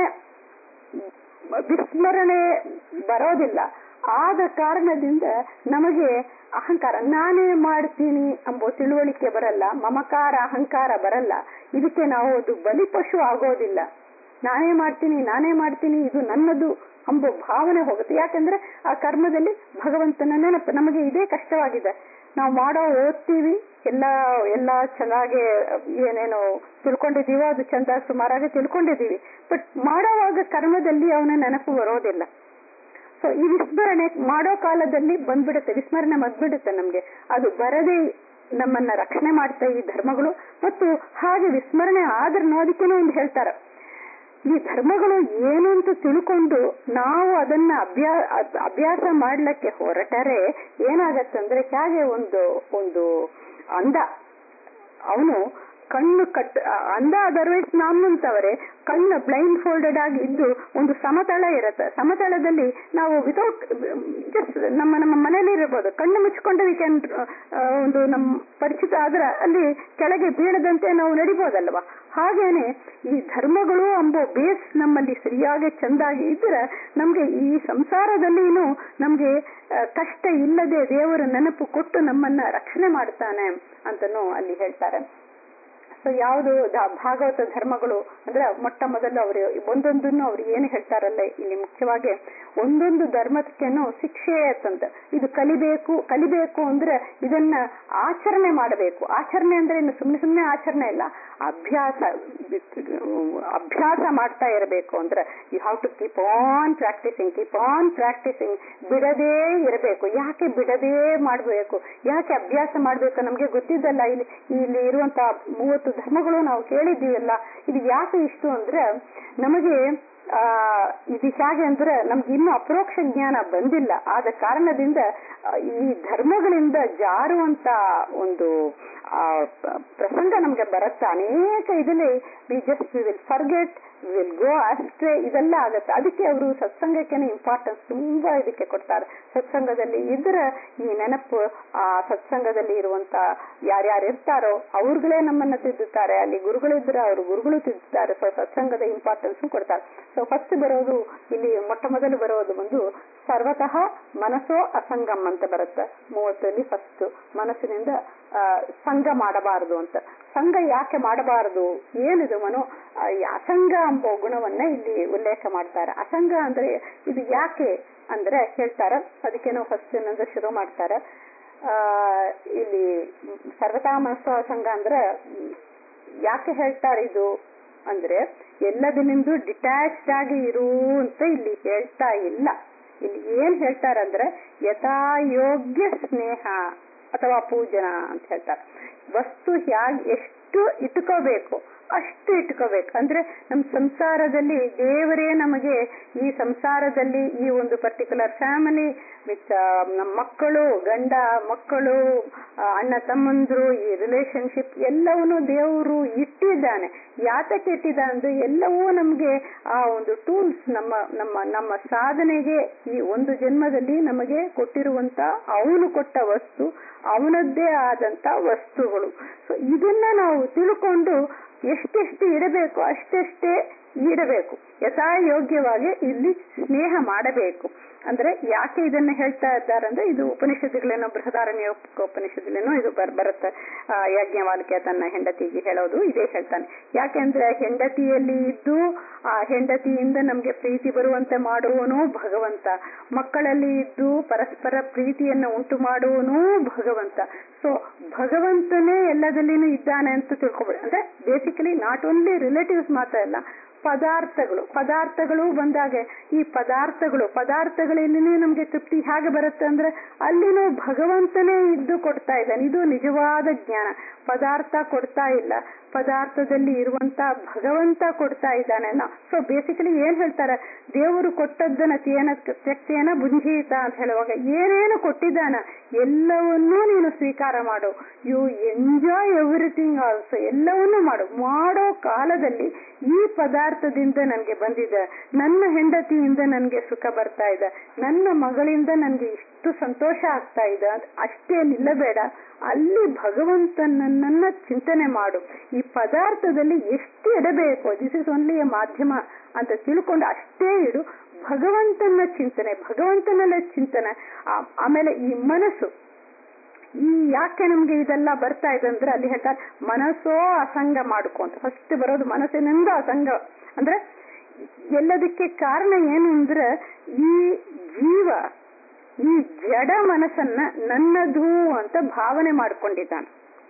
ವಿಸ್ಮರಣೆ ಬರೋದಿಲ್ಲ ಆದ ಕಾರಣದಿಂದ ನಮಗೆ ಅಹಂಕಾರ ನಾನೇ ಮಾಡ್ತೀನಿ ಎಂಬ ತಿಳುವಳಿಕೆ ಬರಲ್ಲ ಮಮಕಾರ ಅಹಂಕಾರ ಬರಲ್ಲ ಇದಕ್ಕೆ ನಾವು ಅದು ಬಲಿಪಶು ಆಗೋದಿಲ್ಲ ನಾನೇ ಮಾಡ್ತೀನಿ ನಾನೇ ಮಾಡ್ತೀನಿ ಇದು ನನ್ನದು ಎಂಬ ಭಾವನೆ ಹೋಗುತ್ತೆ ಯಾಕಂದ್ರೆ ಆ ಕರ್ಮದಲ್ಲಿ ಭಗವಂತನ ನೆನಪು ನಮಗೆ ಇದೇ ಕಷ್ಟವಾಗಿದೆ ನಾವು ಮಾಡೋ ಓದ್ತೀವಿ ಎಲ್ಲ ಎಲ್ಲ ಚೆನ್ನಾಗಿ ಏನೇನು ತಿಳ್ಕೊಂಡಿದೀವೋ ಅದು ಚಂದ ಸುಮಾರಾಗಿ ತಿಳ್ಕೊಂಡಿದೀವಿ ಬಟ್ ಮಾಡೋವಾಗ ಕರ್ಮದಲ್ಲಿ ಅವನ ನೆನಪು ಬರೋದಿಲ್ಲ ಸೊ ಈ ವಿಸ್ಮರಣೆ ಮಾಡೋ ಕಾಲದಲ್ಲಿ ಬಂದ್ಬಿಡುತ್ತೆ ವಿಸ್ಮರಣೆ ಬಂದ್ಬಿಡುತ್ತೆ ನಮ್ಗೆ ಅದು ಬರದೇ ನಮ್ಮನ್ನ ರಕ್ಷಣೆ ಮಾಡ್ತಾ ಈ ಧರ್ಮಗಳು ಮತ್ತು ಹಾಗೆ ವಿಸ್ಮರಣೆ ಆದ್ರೂ ಅದಕ್ಕೇನೋ ಒಂದು ಹೇಳ್ತಾರೆ ಈ ಧರ್ಮಗಳು ಏನು ಅಂತ ತಿಳ್ಕೊಂಡು ನಾವು ಅದನ್ನ ಅಭ್ಯಾ ಅದ್- ಅಭ್ಯಾಸ ಮಾಡ್ಲಿಕ್ಕೆ ಹೊರಟರೆ ಏನಾಗತ್ತಂದ್ರೆ ಹೇಗೆ ಒಂದು ಒಂದು ಅಂದ ಅವನು ಕಣ್ಣು ಕಟ್ ಆ, ಅಂದ ಅದರ್ವೈಸ್ ನಮ್ಮಂತವರೇ ಕಣ್ಣು ಬ್ಲೈಂಡ್ ಫೋಲ್ಡೆಡ್ ಆಗಿ ಇದ್ದು ಒಂದು ಸಮತಳ ಇರುತ್ತೆ ಸಮತಳದಲ್ಲಿ ನಾವು ವಿತೌಟ್ ಜಸ್ಟ್ ನಮ್ಮ ನಮ್ಮ ಮನೇಲಿ ಇರಬಹುದು ಕಣ್ಣು ಮುಚ್ಕೊಂಡು ವಿ ಕ್ಯಾನ್ ಒಂದು ನಮ್ಮ ಪರಿಚಿತ ಆದ್ರೆ ಅಲ್ಲಿ ಕೆಳಗೆ ಬೀಳದಂತೆ ನಾವು ನಡಿಬಹುದಲ್ವಾ ಹಾಗೇನೆ ಈ ಧರ್ಮಗಳು ಎಂಬ ಬೇಸ್ ನಮ್ಮಲ್ಲಿ ಸರಿಯಾಗಿ ಚಂದಾಗಿ ಇದ್ರೆ ನಮ್ಗೆ ಈ ಸಂಸಾರದಲ್ಲಿನೂ ನಮ್ಗೆ ಆ, ಕಷ್ಟ ಇಲ್ಲದೆ ದೇವರ ನೆನಪು ಕೊಟ್ಟು ನಮ್ಮನ್ನ ರಕ್ಷಣೆ ಮಾಡ್ತಾನೆ ಅಂತನೂ ಅಲ್ಲಿ ಹೇಳ್ತಾರೆ ಸೊ ಯಾವುದು ದ- ಭಾಗವತ ಧರ್ಮಗಳು ಅಂದ್ರೆ ಮೊಟ್ಟ ಮೊದಲು ಅವರು ಒಂದೊಂದನ್ನು ಅವ್ರು ಏನು ಹೇಳ್ತಾರಲ್ಲ ಇಲ್ಲಿ ಮುಖ್ಯವಾಗಿ ಒಂದೊಂದು ಧರ್ಮಕ್ಕೇನು ಶಿಕ್ಷೆ ಅಂತಂದ ಇದು ಕಲಿಬೇಕು ಕಲಿಬೇಕು ಅಂದ್ರೆ ಇದನ್ನ ಆಚರಣೆ ಮಾಡಬೇಕು ಆಚರಣೆ ಅಂದ್ರೆ ಇನ್ನು ಸುಮ್ಮನೆ ಸುಮ್ಮನೆ ಆಚರಣೆ ಇಲ್ಲ ಅಭ್ಯಾಸ ಅಭ್ಯಾಸ ಮಾಡ್ತಾ ಇರಬೇಕು ಅಂದ್ರೆ you have to keep on practising keep on practising ಬಿಡದೇ ಇರಬೇಕು ಯಾಕೆ ಬಿಡದೇ ಮಾಡಬೇಕು ಯಾಕೆ ಅಭ್ಯಾಸ ಮಾಡಬೇಕು ನಮ್ಗೆ ಗೊತ್ತಿದ್ದಲ್ಲ ಇಲ್ಲಿ ಇಲ್ಲಿ ಇರುವಂತ ಮೂವತ್ತು ಧರ್ಮಗಳು ನಾವು ಕೇಳಿದ್ದೀವಲ್ಲ ಇದು ಯಾಕೆ ಇಷ್ಟು ಅಂದ್ರೆ ನಮಗೆ ಆ ಇದು ಹೇಗೆ ಅಂದ್ರೆ ನಮ್ಗೆ ಇನ್ನೂ ಅಪರೋಕ್ಷ ಜ್ಞಾನ ಬಂದಿಲ್ಲ ಆದ ಕಾರಣದಿಂದ ಆ, ಈ ಧರ್ಮಗಳಿಂದ ಜಾರುವಂತ ಒಂದು ಆ ಪ- ಪ್ರಸಂಗ ನಮ್ಗೆ ಬರುತ್ತೆ ಅನೇಕ ಇದರಲ್ಲಿ we just will forget will go ಅಷ್ಟೇ ಇದೆಲ್ಲ ಆಗತ್ತೆ ಅದಕ್ಕೆ ಅವರು ಸತ್ಸಂಗಕ್ಕೆನೆ ಇಂಪಾರ್ಟೆನ್ಸ್ ತುಂಬಾ ಇದಕ್ಕೆ ಕೊಡ್ತಾರೆ ಸತ್ಸಂಗದಲ್ಲಿ ಇದ್ರೆ ಈ ನೆನಪು ಆ ಸತ್ಸಂಗದಲ್ಲಿ ಇರುವಂತ ಯಾರ್ಯಾರು ಇರ್ತಾರೋ ಅವ್ರುಗಳೇ ನಮ್ಮನ್ನ ತಿದ್ದುತ್ತಾರೆ ಅಲ್ಲಿ ಗುರುಗಳಿದ್ರೆ ಅವರು ಗುರುಗಳು ತಿದ್ದುತ್ತಾರೆ ಸೊ ಸತ್ಸಂಗದ ಇಂಪಾರ್ಟೆನ್ಸ್ ಕೊಡ್ತಾರೆ ಸೊ ಫಸ್ಟ್ ಬರೋದು ಇಲ್ಲಿ ಮೊಟ್ಟ ಮೊದಲು ಬರೋದು ಒಂದು ಸರ್ವತಃ ಮನಸ್ಸೋ ಅಸಂಗಮ್ ಅಂತ ಬರುತ್ತೆ ಮೂವತ್ತರಲ್ಲಿ ಫಸ್ಟ್ ಮನಸ್ಸಿನಿಂದ ಆ, ಸಂಘ ಮಾಡಬಾರದು ಅಂತ ಸಂಘ ಯಾಕೆ ಮಾಡಬಾರದು ಏನಿದು ಮನೋ ಆ, ಈ ಅಸಂಗ ಎಂಬ ಗುಣವನ್ನ ಇಲ್ಲಿ ಉಲ್ಲೇಖ ಮಾಡ್ತಾರೆ ಅಸಂಗ ಅಂದ್ರೆ ಇದು ಯಾಕೆ ಅಂದ್ರೆ ಹೇಳ್ತಾರೆ ಅದಕ್ಕೇನೋ ಫಸ್ಟ್ ಏನಂದ್ರೆ ಶುರು ಮಾಡ್ತಾರೆ ಆ ಇಲ್ಲಿ ಸರ್ವತಾ ಮನಸ್ಸೋ ಅಸಂಗ ಅಂದ್ರೆ ಯಾಕೆ ಹೇಳ್ತಾರೆ ಇದು ಅಂದ್ರೆ ಎಲ್ಲದನ್ನಿಂದ ಡಿಟ್ಯಾಚ್ಡ್ ಆಗಿ ಇರು ಅಂತ ಇಲ್ಲಿ ಹೇಳ್ತಾ ಇಲ್ಲ ಇಲ್ಲಿ ಏನ್ ಹೇಳ್ತಾರಂದ್ರೆ ಯಥಾಯೋಗ್ಯ ಸ್ನೇಹ ಅಥವಾ ಪೂಜನ ಅಂತ ಹೇಳ್ತಾರೆ ವಸ್ತು ಹ್ಯಾಗ್ ಎಷ್ಟು ಇಟ್ಕೋಬೇಕು ಅಷ್ಟು ಇಟ್ಕೋಬೇಕು ಅಂದ್ರೆ ನಮ್ಮ ಸಂಸಾರದಲ್ಲಿ ದೇವರೇ ನಮಗೆ ಈ ಸಂಸಾರದಲ್ಲಿ ಈ ಒಂದು ಪರ್ಟಿಕ್ಯುಲರ್ ಫ್ಯಾಮಿಲಿ ವಿತ್ ನಮ್ಮ ಮಕ್ಕಳು ಗಂಡ ಮಕ್ಕಳು ಆ, ಅಣ್ಣ ತಮ್ಮಂದ್ರು ಈ ರಿಲೇಶನ್ಶಿಪ್ ಎಲ್ಲವನ್ನೂ ದೇವರು ಇಟ್ಟಿದ್ದಾನೆ ಯಾತಕ್ಕೆ ಇಟ್ಟಿದ್ದ ಅಂದ್ರೆ ಎಲ್ಲವೂ ನಮಗೆ ಆ ಒಂದು ಟೂಲ್ಸ್ ನಮ್ಮ ನಮ್ಮ ನಮ್ಮ ಸಾಧನೆಗೆ ಈ ಒಂದು ಜನ್ಮದಲ್ಲಿ ನಮಗೆ ಕೊಟ್ಟಿರುವಂತ ಅವನು ಕೊಟ್ಟ ವಸ್ತು ಅವನದ್ದೇ ಆದಂತ ವಸ್ತುಗಳು ಸೊ ಇದನ್ನ ನಾವು ತಿಳ್ಕೊಂಡು ಎಷ್ಟೆಷ್ಟು ಇಡಬೇಕು ಅಷ್ಟೆಷ್ಟೇ ಇಡಬೇಕು ಯಥಾಯೋಗ್ಯವಾಗಿ ಇಲ್ಲಿ ಸ್ನೇಹ ಮಾಡಬೇಕು ಅಂದ್ರೆ ಯಾಕೆ ಇದನ್ನ ಹೇಳ್ತಾ ಇದ್ದಾರೆ ಅಂದ್ರೆ ಇದು ಉಪನಿಷತ್ತುಗಳೇನೋ ಬೃಹದಾರಣ್ಯ ಉಪನಿಷತ್ತುಗಳೇನೋ ಇದು ಬರ್ ಬರುತ್ತೆ ಆ, ಯಾಜ್ಞವಾಲ್ಕ್ಯ ತನ್ನ ಹೆಂಡತಿಗೆ ಹೇಳೋದು ಇದೇ ಹೇಳ್ತಾನೆ ಯಾಕೆಂದ್ರೆ ಹೆಂಡತಿಯಲ್ಲಿ ಇದ್ದು ಆ ಹೆಂಡತಿಯಿಂದ ನಮ್ಗೆ ಪ್ರೀತಿ ಬರುವಂತೆ ಮಾಡುವನು ಭಗವಂತ ಮಕ್ಕಳಲ್ಲಿ ಇದ್ದು ಪರಸ್ಪರ ಪ್ರೀತಿಯನ್ನ ಉಂಟು ಮಾಡುವನು ಭಗವಂತ ಸೊ ಭಗವಂತನೇ ಎಲ್ಲದಲ್ಲಿನೂ ಇದ್ದಾನೆ ಅಂತ ತಿಳ್ಕೊಬೇಡಿ ಅಂದ್ರೆ ಬೇಸಿಕಲಿ ನಾಟ್ ಓನ್ಲಿ ರಿಲೇಟಿವ್ಸ್ ಮಾತ್ರ ಅಲ್ಲ ಪದಾರ್ಥಗಳು ಪದಾರ್ಥಗಳು ಬಂದಾಗ ಈ ಪದಾರ್ಥಗಳು ಪದಾರ್ಥಗಳಲ್ಲಿ ನಮ್ಗೆ ತೃಪ್ತಿ ಹೇಗೆ ಬರುತ್ತೆ ಅಂದ್ರೆ ಅಲ್ಲಿನೂ ಭಗವಂತನೇ ಇದ್ದು ಕೊಡ್ತಾ ಇದ್ದಾನೆ ಇದು ನಿಜವಾದ ಜ್ಞಾನ ಪದಾರ್ಥ ಕೊಡ್ತಾ ಇಲ್ಲ ಪದಾರ್ಥದಲ್ಲಿ ಇರುವಂತ ಭಗವಂತ ಕೊಡ್ತಾ ಇದ್ದಾನೆ ಸೊ ಬೇಸಿಕಲಿ ಏನ್ ಹೇಳ್ತಾರೆ ದೇವರು ಕೊಟ್ಟದ್ದನ್ನ ತೇನ ತ್ಯಕ್ತೇನ ಬುಂಜೀತ ಅಂತ ಹೇಳುವಾಗ ಏನೇನು ಕೊಟ್ಟಿದ್ದಾನ ಎಲ್ಲವನ್ನೂ ನೀನು ಸ್ವೀಕಾರ ಮಾಡು ಯು ಎಂಜಾಯ್ ಎವ್ರಿಥಿಂಗ್ ಆಲ್ಸೋ ಎಲ್ಲವನ್ನೂ ಮಾಡು ಮಾಡೋ ಕಾಲದಲ್ಲಿ ಈ ಪದಾರ್ಥದಿಂದ ನನಗೆ ಬಂದಿದೆ ನನ್ನ ಹೆಂಡತಿಯಿಂದ ನನಗೆ ಸುಖ ಬರ್ತಾ ಇದೆ ನನ್ನ ಮಗಳಿಂದ ನನಗೆ ಇಷ್ಟು ಸಂತೋಷ ಆಗ್ತಾ ಇದೆ ಅದ್ ಅಷ್ಟೇ ನಿಲ್ಲಬೇಡ ಅಲ್ಲಿ ಭಗವಂತನನ್ನ ಚಿಂತನೆ ಮಾಡು ಈ ಪದಾರ್ಥದಲ್ಲಿ ಎಷ್ಟು ಇಡಬೇಕು ದಿಸ್ ಇಸ್ ಓನ್ಲಿ ಎ ಮಾಧ್ಯಮ ಅಂತ ತಿಳ್ಕೊಂಡು ಅಷ್ಟೇ ಇಡು ಭಗವಂತನ ಚಿಂತನೆ ಭಗವಂತನಲ್ಲ ಚಿಂತನೆ ಆ- ಆಮೇಲೆ ಈ ಮನಸ್ಸು ಈ ಯಾಕೆ ನಮ್ಗೆ ಇದೆಲ್ಲ ಬರ್ತಾ ಇದೆ ಅಂದ್ರೆ ಅಲ್ಲಿ ಹೇಳ್ತಾರೆ ಮನಸ್ಸೋ ಅಸಂಗ ಮಾಡ್ಕೊ ಅಂತ ಫಸ್ಟ್ ಬರೋದು ಮನಸ್ಸಿನಿಂದ ಅಸಂಗ ಅಂದ್ರೆ ಎಲ್ಲದಕ್ಕೆ ಕಾರಣ ಏನು ಅಂದ್ರೆ ಈ ಜೀವ ಈ ಜಡ ಮನಸ್ಸನ್ನ ನನ್ನದು ಅಂತ ಭಾವನೆ ಮಾಡ್ಕೊಂಡಿದ್ದಾನೆ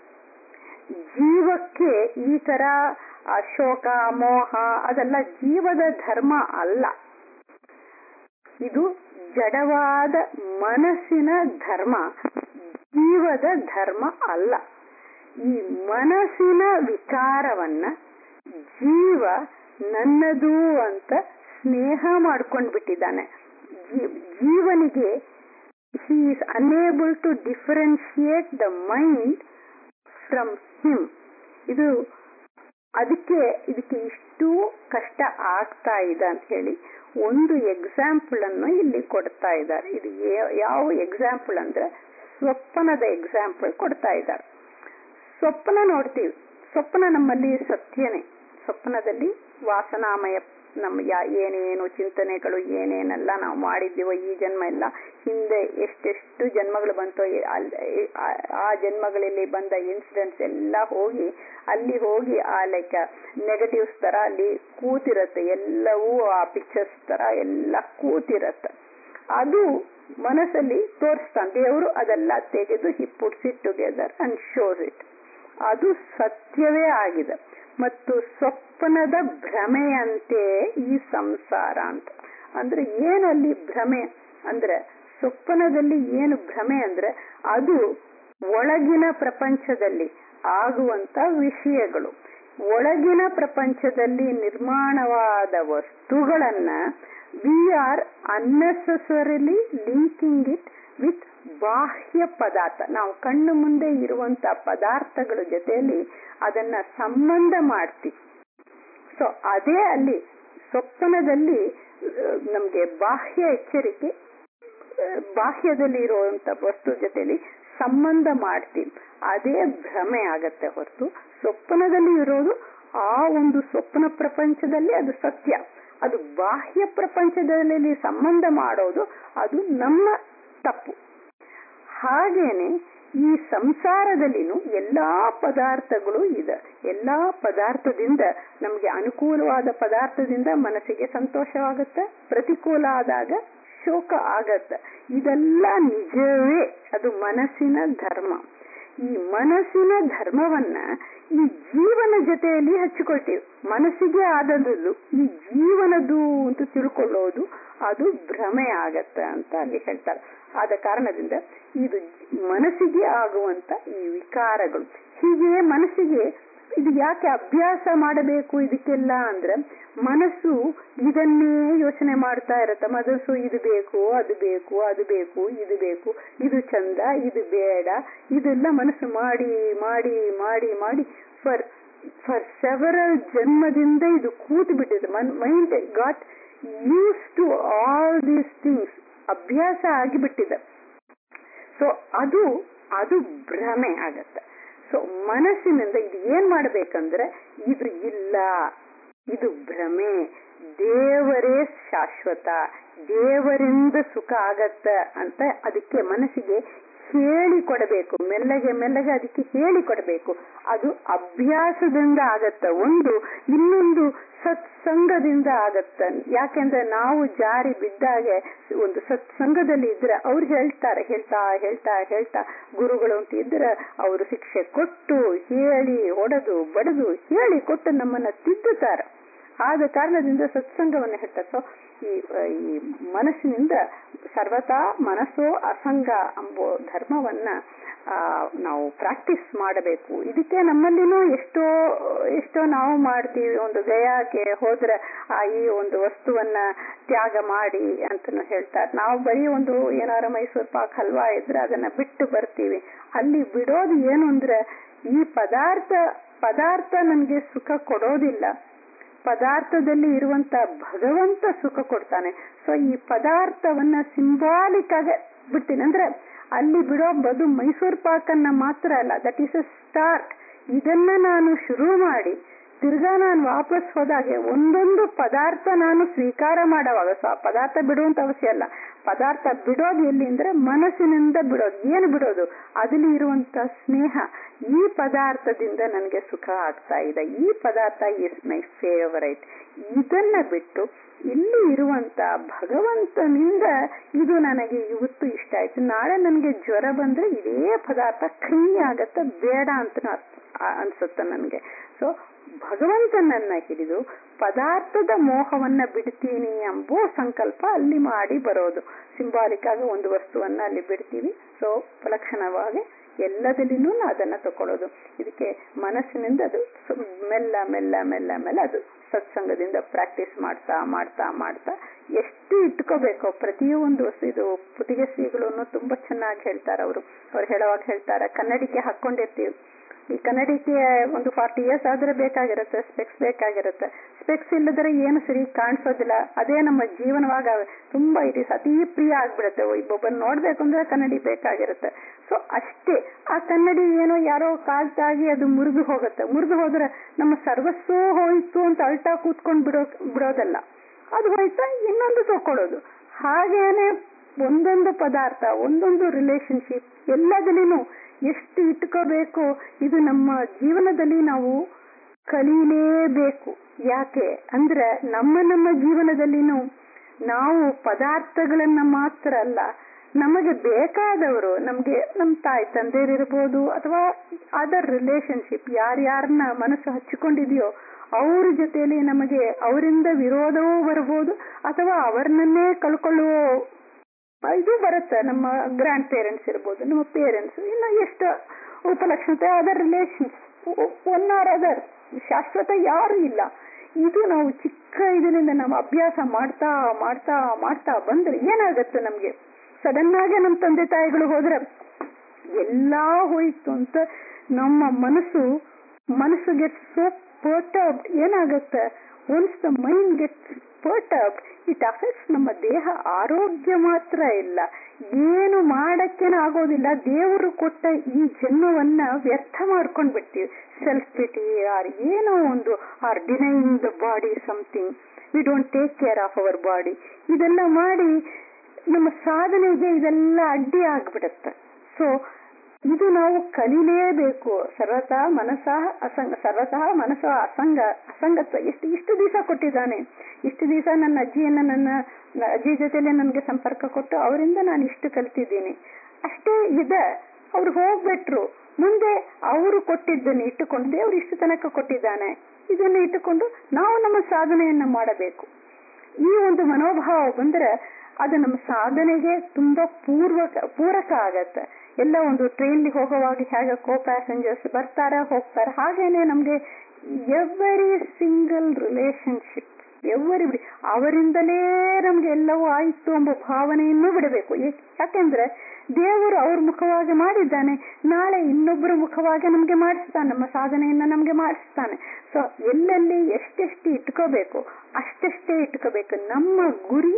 ಜೀವಕ್ಕೆ ಈ ತರ ಆ ಶೋಕ ಮೋಹ ಅದೆಲ್ಲ ಜೀವದ ಧರ್ಮ ಅಲ್ಲ ಇದು ಜಡವಾದ ಮನಸ್ಸಿನ ಧರ್ಮ ಜೀವದ ಧರ್ಮ ಅಲ್ಲ ಈ ಮನಸ್ಸಿನ ವಿಚಾರವನ್ನ ಜೀವ ನನ್ನದು ಅಂತ ಸ್ನೇಹ ಮಾಡ್ಕೊಂಡು ಬಿಟ್ಟಿದ್ದಾನೆ ಜೀವನಿಗೆ he is unable to differentiate the mind from him ಇದು ಅದಕ್ಕೆ ಇದಕ್ಕೆ ಇಷ್ಟು ಕಷ್ಟ ಆಗ್ತಾ ಇದೆ ಅಂತ ಹೇಳಿ ಒಂದು ಎಕ್ಸಾಂಪಲ್ ಅನ್ನು ಇಲ್ಲಿ ಕೊಡ್ತಾ ಇದ್ದಾರೆ ಇದು ಯಾ- ಯಾವ ಎಕ್ಸಾಂಪಲ್ ಅಂದ್ರೆ ಸ್ವಪ್ನದ ಎಕ್ಸಾಂಪಲ್ ಕೊಡ್ತಾ ಇದ್ದಾರೆ ಸ್ವಪ್ನ ನೋಡ್ತೀವಿ ಸ್ವಪ್ನ ನಮ್ಮಲ್ಲಿ ಸತ್ಯನೇ ಸ್ವಪ್ನದಲ್ಲಿ ವಾಸನಾಮಯ ನಮ್ಮ ಯಾ ಏನೇನು ಚಿಂತನೆಗಳು ಏನೇನೆಲ್ಲ ನಾವು ಮಾಡಿದ್ದೀವೋ ಈ ಜನ್ಮ ಎಲ್ಲ ಹಿಂದೆ ಎಷ್ಟೆಷ್ಟು ಜನ್ಮಗಳು ಬಂತೋ ಎ- ಅಲ್- ಎ- ಆ- ಆ ಜನ್ಮಗಳಲ್ಲಿ ಬಂದ ಇನ್ಸಿಡೆಂಟ್ಸ್ ಎಲ್ಲ ಹೋಗಿ ಅಲ್ಲಿ ಹೋಗಿ ಆ ಲೈಕ್ ನೆಗೆಟಿವ್ಸ್ ತರ ಅಲ್ಲಿ ಕೂತಿರತ್ತೆ ಎಲ್ಲವೂ ಆ ಪಿಕ್ಚರ್ಸ್ ತರ ಎಲ್ಲ ಕೂತಿರತ್ತೆ ಅದು ಮನಸ್ಸಲ್ಲಿ ತೋರಿಸ್ತಾನೆ ದೇವರು ಅದೆಲ್ಲ ತೆಗೆದು he puts it together and shows it ಅದು ಸತ್ಯವೇ ಆಗಿದೆ ಮತ್ತು ಸ್ವಪ್ನದ ಭ್ರಮೆಯಂತೆ ಈ ಸಂಸಾರ ಅಂತ ಅಂದ್ರೆ ಏನಲ್ಲಿ ಭ್ರಮೆ ಅಂದ್ರೆ ಸ್ವಪ್ನದಲ್ಲಿ ಏನು ಭ್ರಮೆ ಅಂದ್ರೆ ಅದು ಒಳಗಿನ ಪ್ರಪಂಚದಲ್ಲಿ ಆಗುವಂತ ವಿಷಯಗಳು ಒಳಗಿನ ಪ್ರಪಂಚದಲ್ಲಿ ನಿರ್ಮಾಣವಾದ ವಸ್ತುಗಳನ್ನ we are unnecessarily linking it with ಬಾಹ್ಯ ಪದಾರ್ಥ ನಾವು ಕಣ್ಣು ಮುಂದೆ ಇರುವಂತ ಪದಾರ್ಥಗಳ ಜೊತೆಯಲ್ಲಿ ಅದನ್ನ ಸಂಬಂಧ ಮಾಡ್ತೀವಿ ಸೊ ಅದೇ ಅಲ್ಲಿ ಸ್ವಪ್ನದಲ್ಲಿ ಅಹ್, ನಮ್ಗೆ ಬಾಹ್ಯ ಎಚ್ಚರಿಕೆ ಅಹ್, ಬಾಹ್ಯದಲ್ಲಿ ಇರುವಂತ ವಸ್ತು ಜೊತೆಲಿ ಸಂಬಂಧ ಮಾಡ್ತೀವಿ ಅದೇ ಭ್ರಮೆ ಆಗತ್ತೆ ಹೊರತು ಸ್ವಪ್ನದಲ್ಲಿ ಇರೋದು ಆ ಒಂದು ಸ್ವಪ್ನ ಪ್ರಪಂಚದಲ್ಲಿ ಅದು ಸತ್ಯ ಅದು ಬಾಹ್ಯ ಪ್ರಪಂಚದಲ್ಲಿ ಸಂಬಂಧ ಮಾಡೋದು ಅದು ನಮ್ಮ ತಪ್ಪು ಹಾಗೇನೆ ಈ ಸಂಸಾರದಲ್ಲಿನೂ ಎಲ್ಲಾ ಪದಾರ್ಥಗಳು ಇದೆ ಎಲ್ಲಾ ಪದಾರ್ಥದಿಂದ ನಮಗೆ ಅನುಕೂಲವಾದ ಪದಾರ್ಥದಿಂದ ಮನಸ್ಸಿಗೆ ಸಂತೋಷವಾಗುತ್ತೆ ಪ್ರತಿಕೂಲ ಆದಾಗ ಶೋಕ ಆಗತ್ತೆ ಇದೆಲ್ಲ ನಿಜವೇ ಅದು ಮನಸ್ಸಿನ ಧರ್ಮ ಈ ಮನಸ್ಸಿನ ಧರ್ಮವನ್ನ ಈ ಜೀವನ ಜೊತೆಯಲ್ಲಿ ಹಚ್ಚಿಕೊಳ್ತೀವಿ ಮನಸ್ಸಿಗೆ ಆದದ್ದು ಈ ಜೀವನದು ಅಂತ ತಿಳ್ಕೊಳ್ಳೋದು ಅದು ಭ್ರಮೆ ಆಗತ್ತ ಅಂತ ಅಲ್ಲಿ ಹೇಳ್ತಾರೆ ಆದ ಕಾರಣದಿಂದ ಇದು ಮನಸ್ಸಿಗೆ ಆಗುವಂತ ಈ ವಿಕಾರಗಳು ಹೀಗೆ ಮನಸ್ಸಿಗೆ ಇದು ಯಾಕೆ ಅಭ್ಯಾಸ ಮಾಡಬೇಕು ಇದಕ್ಕೆಲ್ಲ ಅಂದ್ರೆ ಮನಸ್ಸು ಇದನ್ನೇ ಯೋಚನೆ ಮಾಡ್ತಾ ಇರತ್ತೆ ಮನಸ್ಸು ಇದು ಬೇಕು ಅದು ಬೇಕು ಅದು ಬೇಕು ಇದು ಬೇಕು ಇದು ಚಂದ ಇದು ಬೇಡ ಇದೆಲ್ಲ ಮನಸ್ಸು ಮಾಡಿ ಮಾಡಿ ಮಾಡಿ ಮಾಡಿ ಫರ್ ಫರ್ ಸೆವರಲ್ ಜನ್ಮದಿಂದ ಇದು ಕೂತು ಬಿಟ್ಟಿದೆ mind got used to all these things ಅಭ್ಯಾಸ ಆಗಿಬಿಟ್ಟಿದೆ ಸೊ ಅದು ಅದು ಭ್ರಮೆ ಆಗತ್ತೆ ಸೊ ಮನಸ್ಸಿನಿಂದ ಇದು ಏನ್ ಮಾಡ್ಬೇಕಂದ್ರೆ ಇದು ಇಲ್ಲ ಇದು ಭ್ರಮೆ ದೇವರೇ ಶಾಶ್ವತ ದೇವರಿಂದ ಸುಖ ಆಗತ್ತ ಅಂತ ಅದಕ್ಕೆ ಮನಸ್ಸಿಗೆ ಹೇಳಿ ಕೊಡಬೇಕು ಮೆಲ್ಲಗೆ ಮೆಲ್ಲಗೆ ಅದಕ್ಕೆ ಹೇಳಿ ಕೊಡಬೇಕು ಅದು ಅಭ್ಯಾಸದಿಂದ ಆಗತ್ತ ಒಂದು ಇನ್ನೊಂದು ಸತ್ಸಂಗದಿಂದ ಆಗತ್ತ ಯಾಕೆಂದ್ರೆ ನಾವು ಜಾರಿ ಬಿದ್ದಾಗೆ ಒಂದು ಸತ್ಸಂಗದಲ್ಲಿ ಇದ್ರೆ ಅವ್ರು ಹೇಳ್ತಾರೆ ಹೇಳ್ತಾ ಹೇಳ್ತಾ ಹೇಳ್ತಾ ಗುರುಗಳು ಅಂತ ಇದ್ರೆ ಅವರು ಶಿಕ್ಷೆ ಕೊಟ್ಟು ಹೇಳಿ ಹೊಡೆದು ಬಡದು ಹೇಳಿ ಕೊಟ್ಟು ನಮ್ಮನ್ನ ತಿದ್ದುತ್ತಾರೆ ಆದ ಕಾರಣದಿಂದ ಸತ್ಸಂಗವನ್ನು ಹೇಳ್ತಾರೆ ಸೊ ಈ ಈ ಮನಸ್ಸಿನಿಂದ ಸರ್ವತಾ ಮನಸ್ಸೋ ಅಸಂಗ ಎಂಬೋ ಧರ್ಮವನ್ನ ಆ ನಾವು ಪ್ರಾಕ್ಟೀಸ್ ಮಾಡಬೇಕು ಇದಕ್ಕೆ ನಮ್ಮಲ್ಲಿನೂ ಎಷ್ಟೋ ಎಷ್ಟೋ ನಾವು ಮಾಡ್ತೀವಿ ಒಂದು ಗಯಾಕ್ಕೆ ಹೋದ್ರೆ ಆ ಈ ಒಂದು ವಸ್ತುವನ್ನ ತ್ಯಾಗ ಮಾಡಿ ಅಂತನೂ ಹೇಳ್ತಾರೆ ನಾವು ಬರೀ ಒಂದು ಏನಾರ ಮೈಸೂರು ಪಾಕ್ ಹಲ್ವಾ ಇದ್ರೆ ಅದನ್ನ ಬಿಟ್ಟು ಬರ್ತೀವಿ ಅಲ್ಲಿ ಬಿಡೋದು ಏನು ಅಂದ್ರೆ ಈ ಪದಾರ್ಥ ಪದಾರ್ಥ ನನ್ಗೆ ಸುಖ ಕೊಡೋದಿಲ್ಲ ಪದಾರ್ಥದಲ್ಲಿ ಇರುವಂತ ಭಗವಂತ ಸುಖ ಕೊಡ್ತಾನೆ ಸೊ ಈ ಪದಾರ್ಥವನ್ನ ಸಿಂಬಾಲಿಕ್ ಆಗಿ ಬಿಡ್ತೀನಿ ಅಂದ್ರೆ ಅಲ್ಲಿ ಬಿಡೋ ಬದು ಮೈಸೂರು ಪಾಕನ್ನ ಮಾತ್ರ ಅಲ್ಲ ದಟ್ ಈಸ್ ಅ ಸ್ಟಾರ್ಟ್ ಇದನ್ನ ನಾನು ಶುರು ಮಾಡಿ ತಿರ್ಗಾ ನಾನು ವಾಪಸ್ ಹೋದಾಗೆ ಒಂದೊಂದು ಪದಾರ್ಥ ನಾನು ಸ್ವೀಕಾರ ಮಾಡೋವಾಗ ಸೊ ಆ ಪದಾರ್ಥ ಬಿಡುವಂತ ಅವಶ್ಯ ಅಲ್ಲ ಪದಾರ್ಥ ಬಿಡೋದು ಎಲ್ಲಿ ಅಂದ್ರೆ ಮನಸ್ಸಿನಿಂದ ಬಿಡೋದು ಏನು ಬಿಡೋದು ಅದಲ್ಲಿ ಇರುವಂತ ಸ್ನೇಹ ಈ ಪದಾರ್ಥದಿಂದ ನನಗೆ ಸುಖ ಆಗ್ತಾ ಇದೆ ಈ ಪದಾರ್ಥ ಇಸ್ ಮೈ ಫೇವರೈಟ್ ಇದನ್ನ ಬಿಟ್ಟು ಇಲ್ಲಿ ಇರುವಂತ ಭಗವಂತನಿಂದ ಇದು ನನಗೆ ಇವತ್ತು ಇಷ್ಟ ಆಯ್ತು ನಾಳೆ ನನಗೆ ಜ್ವರ ಬಂದ್ರೆ ಇದೇ ಪದಾರ್ಥ ಕ್ರಿಮಿ ಆಗತ್ತ ಬೇಡ ಅಂತ ಅನ್ಸುತ್ತೆ ನನಗೆ ಸೊ ಭಗವಂತನನ್ನ ಹಿಡಿದು ಪದಾರ್ಥದ ಮೋಹವನ್ನ ಬಿಡ್ತೀನಿ ಎಂಬೋ ಸಂಕಲ್ಪ ಅಲ್ಲಿ ಮಾಡಿ ಬರೋದು ಸಿಂಬಾಲಿಕ್ ಆಗಿ ಒಂದು ವಸ್ತುವನ್ನ ಅಲ್ಲಿ ಬಿಡ್ತೀವಿ ಸೊ ಲಕ್ಷಣವಾಗಿ ಎಲ್ಲದಲ್ಲಿನೂ ಅದನ್ನ ತಕೊಳ್ಳೋದು ಇದಕ್ಕೆ ಮನಸ್ಸಿನಿಂದ ಅದು ಮೆಲ್ಲ ಮೆಲ್ಲ ಮೆಲ್ಲ ಮೆಲ್ಲ ಅದು ಸತ್ಸಂಗದಿಂದ ಪ್ರಾಕ್ಟೀಸ್ ಮಾಡ್ತಾ ಮಾಡ್ತಾ ಮಾಡ್ತಾ ಎಷ್ಟು ಇಟ್ಕೋಬೇಕು ಪ್ರತಿಯೊಂದು ಇದು ಪುಟಿಗೆ ಶ್ರೀಗಳನ್ನು ತುಂಬಾ ಚೆನ್ನಾಗಿ ಹೇಳ್ತಾರೆ ಅವರು ಅವ್ರು ಹೇಳುವಾಗ ಹೇಳ್ತಾರೆ ಕನ್ನಡಿಕೆ ಹಾಕೊಂಡಿರ್ತೀವಿ ಈ ಕನ್ನಡಿಕೆ ಒಂದು ಫಾರ್ಟಿ ಇಯರ್ಸ್ ಆದ್ರೆ ಬೇಕಾಗಿರುತ್ತೆ ಸ್ಪೆಕ್ಸ್ ಬೇಕಾಗಿರುತ್ತೆ ಸ್ಪೆಕ್ಸ್ ಇಲ್ಲದ್ರೆ ಏನು ಸರಿ ಕಾಣಿಸೋದಿಲ್ಲ ಅದೇ ನಮ್ಮ ಜೀವನವಾಗ ತುಂಬಾ ಇಟ್ ಇಸ್ ಅತಿ ಪ್ರಿಯ ಆಗ್ಬಿಡುತ್ತೆ ಒಬ್ಬೊಬ್ಬನ್ ನೋಡ್ಬೇಕು ಅಂದ್ರೆ ಕನ್ನಡಿ ಬೇಕಾಗಿರುತ್ತೆ ಸೊ ಅಷ್ಟೇ ಆ ಕನ್ನಡಿ ಏನೋ ಯಾರೋ ಕಾಲ್ತಾಗಿ ಅದು ಮುರಿದು ಹೋಗುತ್ತೆ ಮುರಿದು ಹೋದ್ರೆ ನಮ್ಮ ಸರ್ವಸ್ವ ಹೋಯ್ತು ಅಂತ ಅಳ್ತಾ ಕೂತ್ಕೊಂಡ್ ಬಿಡೋ ಬಿಡೋದಲ್ಲ ಅದು ಹೋಯ್ತಾ ಇನ್ನೊಂದು ತಕೊಳ್ಳೋದು ಹಾಗೇನೆ ಒಂದೊಂದು ಪದಾರ್ಥ ಒಂದೊಂದು ರಿಲೇಶನ್ಶಿಪ್ ಎಲ್ಲದಲ್ಲಿನೂ ಎಷ್ಟು ಇಟ್ಕೋಬೇಕು ಇದು ನಮ್ಮ ಜೀವನದಲ್ಲಿ ನಾವು ಕಲೀಲೇಬೇಕು ಯಾಕೆ ಅಂದ್ರೆ ನಮ್ಮ ನಮ್ಮ ಜೀವನದಲ್ಲಿನೂ ನಾವು ಪದಾರ್ಥಗಳನ್ನ ಮಾತ್ರ ಅಲ್ಲ ನಮಗೆ ಬೇಕಾದವರು ನಮ್ಗೆ ನಮ್ ತಾಯಿ ತಂದೆಯರಿರ್ಬೋದು ಅಥವಾ ಅದರ್ ರಿಲೇಶನ್ಶಿಪ್ ಯಾರ್ಯಾರನ್ನ ಮನಸ್ಸು ಹಚ್ಚಿಕೊಂಡಿದೆಯೋ ಅವ್ರ ಜೊತೆಯಲ್ಲಿ ನಮಗೆ ಅವರಿಂದ ವಿರೋಧವೂ ಬರ್ಬೋದು ಅಥವಾ ಅವರನ್ನೇ ಕಳ್ಕೊಳ್ಳುವ ಇದು ಬರುತ್ತೆ ನಮ್ಮ ಗ್ರ್ಯಾಂಡ್ ಪೇರೆಂಟ್ಸ್ ಇರ್ಬೋದು ನಮ್ಮ ಪೇರೆಂಟ್ಸ್ ಇನ್ನು ಎಷ್ಟು ಉಪಲಕ್ಷಣತೆ other relations one or other ಶಾಶ್ವತ ಯಾರು ಇಲ್ಲ ಇದು ನಾವು ಚಿಕ್ಕ ಇದರಿಂದ ನಾವು ಅಭ್ಯಾಸ ಮಾಡ್ತಾ ಮಾಡ್ತಾ ಮಾಡ್ತಾ ಬಂದ್ರೆ ಏನಾಗತ್ತೆ ನಮ್ಗೆ ಸಡನ್ ಆಗಿ ನಮ್ಮ ತಂದೆ ತಾಯಿಗಳು ಹೋದ್ರೆ ಎಲ್ಲಾ ಹೋಯ್ತು ಅಂತ ನಮ್ಮ ಮನಸ್ಸು ಮನಸ್ಸು ಗೆಟ್ ಸೊ ಪರ್ಟರ್ಬ್ ಏನಾಗತ್ತೆ once the mind get perturb it affects ನಮ್ಮ ದೇಹ ಆರೋಗ್ಯ ಮಾತ್ರ ಇಲ್ಲ ಏನು ಮಾಡಕ್ಕೇನ ಆಗೋದಿಲ್ಲ ದೇವರು ಕೊಟ್ಟ ಈ ಜನ್ಮವನ್ನ ವ್ಯರ್ಥ ಮಾಡ್ಕೊಂಡ್ ಬಿಡ್ತೀವಿ ಸೆಲ್ಫ್ ಪಿಟಿ ಆರ್ ಏನೋ ಒಂದು are denying the body something we don't take care of our body ಇದೆಲ್ಲ ಮಾಡಿ ನಮ್ಮ ಸಾಧನೆಗೆ ಇದೆಲ್ಲ ಅಡ್ಡಿ ಆಗ್ಬಿಡುತ್ತೆ ಸೊ ಇದು ನಾವು ಕಲಿಲೇಬೇಕು ಸರ್ವತಃ ಮನಸ್ಸ ಅಸಂಗ ಸರ್ವತಃ ಮನಸ್ಸ ಅಸಂಗ ಅಸಂಗತ್ವ ಎಷ್ಟು ಇಷ್ಟು ದಿವಸ ಕೊಟ್ಟಿದ್ದಾನೆ ಇಷ್ಟು ದಿವಸ ನನ್ನ ಅಜ್ಜಿಯನ್ನ ನನ್ನ ಅಜ್ಜಿ ಜೊತೆಲೆ ನನಗೆ ಸಂಪರ್ಕ ಕೊಟ್ಟು ಅವರಿಂದ ನಾನು ಇಷ್ಟು ಕಲ್ತಿದ್ದೀನಿ ಅಷ್ಟೇ ಇದೆ ಅವ್ರು ಹೋಗ್ಬಿಟ್ರು ಮುಂದೆ ಅವರು ಕೊಟ್ಟಿದ್ದನ್ನು ಇಟ್ಟುಕೊಂಡು ದೇವ್ರು ಇಷ್ಟು ತನಕ ಕೊಟ್ಟಿದ್ದಾನೆ ಇದನ್ನು ಇಟ್ಟುಕೊಂಡು ನಾವು ನಮ್ಮ ಸಾಧನೆಯನ್ನ ಮಾಡಬೇಕು ಈ ಒಂದು ಮನೋಭಾವ ಬಂದ್ರೆ ಅದು ನಮ್ಮ ಸಾಧನೆಗೆ ತುಂಬಾ ಪೂರ್ವಕ ಪೂರಕ ಆಗತ್ತೆ ಎಲ್ಲ ಒಂದು ಟ್ರೈನ್ ಹೋಗುವಾಗ ಹೇಗೆ ಕೋ ಪ್ಯಾಸೆಂಜರ್ಸ್ ಬರ್ತಾರ ಹೋಗ್ತಾರ ಹಾಗೇನೆ ನಮ್ಗೆ ಎವರಿ ಸಿಂಗಲ್ ರಿಲೇಶನ್ಶಿಪ್ ಎವರಿ ಅವರಿಂದಲೇ ನಮ್ಗೆ ಎಲ್ಲವೂ ಆಯ್ತು ಎಂಬ ಭಾವನೆಯನ್ನು ಬಿಡಬೇಕು ಯಾಕೆಂದ್ರೆ ದೇವರು ಅವ್ರ ಮುಖವಾಗಿ ಮಾಡಿದ್ದಾನೆ ನಾಳೆ ಇನ್ನೊಬ್ಬರ ಮುಖವಾಗಿ ನಮ್ಗೆ ಮಾಡಿಸ್ತಾನೆ ನಮ್ಮ ಸಾಧನೆಯನ್ನ ನಮ್ಗೆ ಮಾಡಿಸ್ತಾನೆ ಸೊ ಎಲ್ಲೆಲ್ಲಿ ಎಷ್ಟೆಷ್ಟು ಇಟ್ಕೋಬೇಕು ಅಷ್ಟೆಷ್ಟೇ ಇಟ್ಕೋಬೇಕು ನಮ್ಮ ಗುರಿ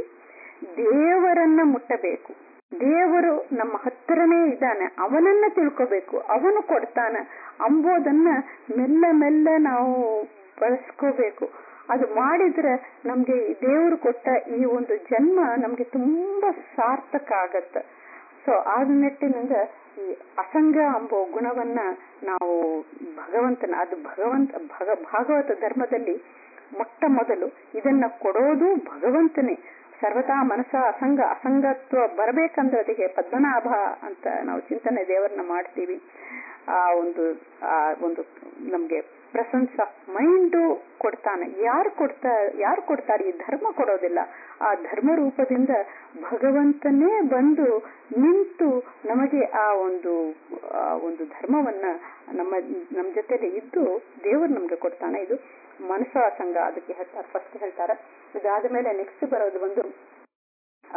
ದೇವರನ್ನ ಮುಟ್ಟಬೇಕು ದೇವರು ನಮ್ಮ ಹತ್ತಿರನೇ ಇದ್ದಾನೆ ಅವನನ್ನ ತಿಳ್ಕೋಬೇಕು ಅವನು ಕೊಡ್ತಾನೆ ಅಂಬೋದನ್ನ ಮೆಲ್ಲ ಮೆಲ್ಲ ನಾವು ಬಳಸ್ಕೋಬೇಕು ಅದು ಮಾಡಿದ್ರೆ ನಮ್ಗೆ ದೇವರು ಕೊಟ್ಟ ಈ ಒಂದು ಜನ್ಮ ನಮ್ಗೆ ತುಂಬಾ ಸಾರ್ಥಕ ಆಗತ್ತ ಸೊ ಆ ನಿಟ್ಟಿನಿಂದ ಈ ಅಸಂಗ ಎಂಬ ಗುಣವನ್ನ ನಾವು ಭಗವಂತನ ಅದು ಭಗವಂತ ಭಗ ಭಾಗವತ ಧರ್ಮದಲ್ಲಿ ಮೊಟ್ಟ ಮೊದಲು ಇದನ್ನ ಕೊಡೋದು ಭಗವಂತನೇ ಸರ್ವತಾ ಮನಸ್ಸ ಅಸಂಗ ಅಸಂಗತ್ವ ಬರಬೇಕಂದ್ರೆ ಅದಕ್ಕೆ ಪದ್ಮನಾಭ ಅಂತ ನಾವು ಚಿಂತನೆ ದೇವರನ್ನ ಮಾಡ್ತೀವಿ ಆ ಒಂದು ಆ ಒಂದು ನಮ್ಗೆ ಪ್ರೆಸೆನ್ಸ್ ಆಫ್ ಮೈಂಡು ಕೊಡ್ತಾನೆ ಯಾರು ಕೊಡ್ತಾ ಯಾರು ಕೊಡ್ತಾರೆ ಈ ಧರ್ಮ ಕೊಡೋದಿಲ್ಲ ಆ ಧರ್ಮ ರೂಪದಿಂದ ಭಗವಂತನೇ ಬಂದು ನಿಂತು ನಮಗೆ ಆ ಒಂದು ಆ ಒಂದು ಧರ್ಮವನ್ನ ನಮ್ಮ ನಮ್ಮ ಜೊತೆಲಿ ಇದ್ದು ದೇವರು ನಮ್ಗೆ ಕೊಡ್ತಾನೆ ಇದು ಮನಸ್ಸ ಸಂಘ ಅದಕ್ಕೆ ಹೇಳ್ತಾರೆ ಫಸ್ಟ್ ಹೇಳ್ತಾರೆ ಇದಾದ ಮೇಲೆ ನೆಕ್ಸ್ಟ್ ಬರೋದು ಒಂದು ಆ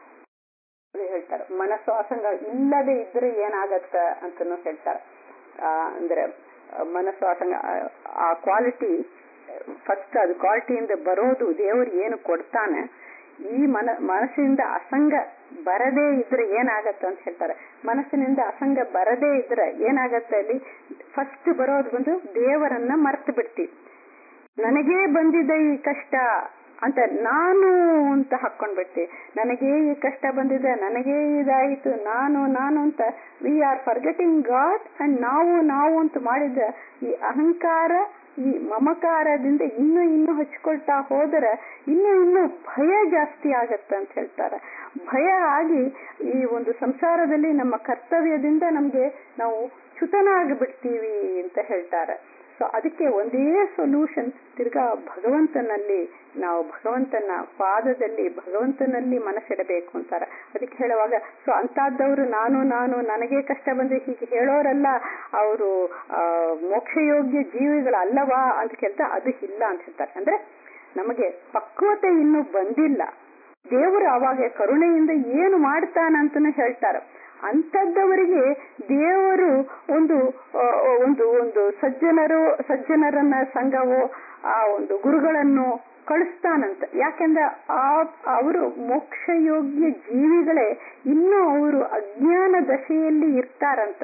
ಹೇಳ್ತಾರೆ ಮನಸ್ಸು ಅಸಂಗ ಇಲ್ಲದೆ ಇದ್ರೆ ಏನಾಗತ್ತ ಅಂತನೂ ಹೇಳ್ತಾರೆ ಆ ಅಂದ್ರೆ ಮನಸ್ಸು ಅಸಂಗ ಆ ಕ್ವಾಲಿಟಿ ಫಸ್ಟ್ ಅದು ಕ್ವಾಲಿಟಿಯಿಂದ ಬರೋದು ದೇವರು ಏನು ಕೊಡ್ತಾನೆ ಈ ಮನ ಮನಸ್ಸಿನಿಂದ ಅಸಂಗ ಬರದೇ ಇದ್ರೆ ಏನಾಗತ್ತೆ ಅಂತ ಹೇಳ್ತಾರೆ ಮನಸ್ಸಿನಿಂದ ಅಸಂಗ ಬರದೇ ಇದ್ರೆ ಏನಾಗತ್ತೆ ಅಲ್ಲಿ ಫಸ್ಟ್ ಬರೋದು ಬಂದು ದೇವರನ್ನ ಮರ್ತು ಬಿಡ್ತೀವಿ ನನಗೇ ಬಂದಿದೆ ಈ ಕಷ್ಟ ಅಂತ ನಾನು ಅಂತ ಹಾಕೊಂಡ್ಬಿಡ್ತೀವಿ ನನಗೇ ಈ ಕಷ್ಟ ಬಂದಿದೆ ನನಗೇ ಇದಾಯಿತು ನಾನು ನಾನು ಅಂತ we are forgetting God and ನಾವು ನಾವು ಅಂತ ಮಾಡಿದ ಈ ಅಹಂಕಾರ ಈ ಮಮಕಾರದಿಂದ ಇನ್ನು ಇನ್ನು ಹಚ್ಕೊಳ್ತಾ ಹೋದರೆ ಇನ್ನು ಇನ್ನು ಭಯ ಜಾಸ್ತಿ ಆಗತ್ತೆ ಅಂತ ಹೇಳ್ತಾರೆ ಭಯ ಆಗಿ ಈ ಒಂದು ಸಂಸಾರದಲ್ಲಿ ನಮ್ಮ ಕರ್ತವ್ಯದಿಂದ ನಮ್ಗೆ ನಾವು ಚ್ಯುತನಾಗಿ ಬಿಡ್ತೀವಿ ಅಂತ ಹೇಳ್ತಾರೆ ಸೊ ಅದಕ್ಕೆ ಒಂದೇ ಸೊಲ್ಯೂಷನ್ ತಿರ್ಗಾ ಭಗವಂತನಲ್ಲಿ ನಾವು ಭಗವಂತನ ಪಾದದಲ್ಲಿ ಭಗವಂತನಲ್ಲಿ ಮನಸ್ಸಿಡಬೇಕು ಅಂತಾರೆ ಅದಕ್ಕೆ ಹೇಳುವಾಗ ಸೊ ಅಂತಾದವರು ನಾನು ನಾನು ನನಗೆ ಕಷ್ಟ ಬಂದ್ರೆ ಹೀಗೆ ಹೇಳೋರಲ್ಲ ಅವರು ಆ ಮೋಕ್ಷಯೋಗ್ಯ ಜೀವಿಗಳಲ್ಲವಾ ಅಂತ ಕೇಳ್ತಾ ಅದು ಇಲ್ಲ ಅಂತ ಹೇಳ್ತಾರೆ ಅಂದ್ರೆ ನಮಗೆ ಪಕ್ವತೆ ಇನ್ನೂ ಬಂದಿಲ್ಲ ದೇವರು ಅವಾಗ ಕರುಣೆಯಿಂದ ಏನು ಮಾಡ್ತಾನಂತನೂ ಹೇಳ್ತಾರೆ ಅಂಥದ್ದವರಿಗೆ ದೇವರು ಒಂದು ಒಂದು ಒಂದು ಸಜ್ಜನರು ಸಜ್ಜನರನ್ನ ಸಂಘವೋ ಆ ಒಂದು ಗುರುಗಳನ್ನು ಕಳಿಸ್ತಾನಂತ ಯಾಕೆಂದ್ರೆ ಆ ಅವರು ಮೋಕ್ಷಯೋಗ್ಯ ಜೀವಿಗಳೇ ಇನ್ನೂ ಅವರು ಅಜ್ಞಾನ ದಶೆಯಲ್ಲಿ ಇರ್ತಾರಂತ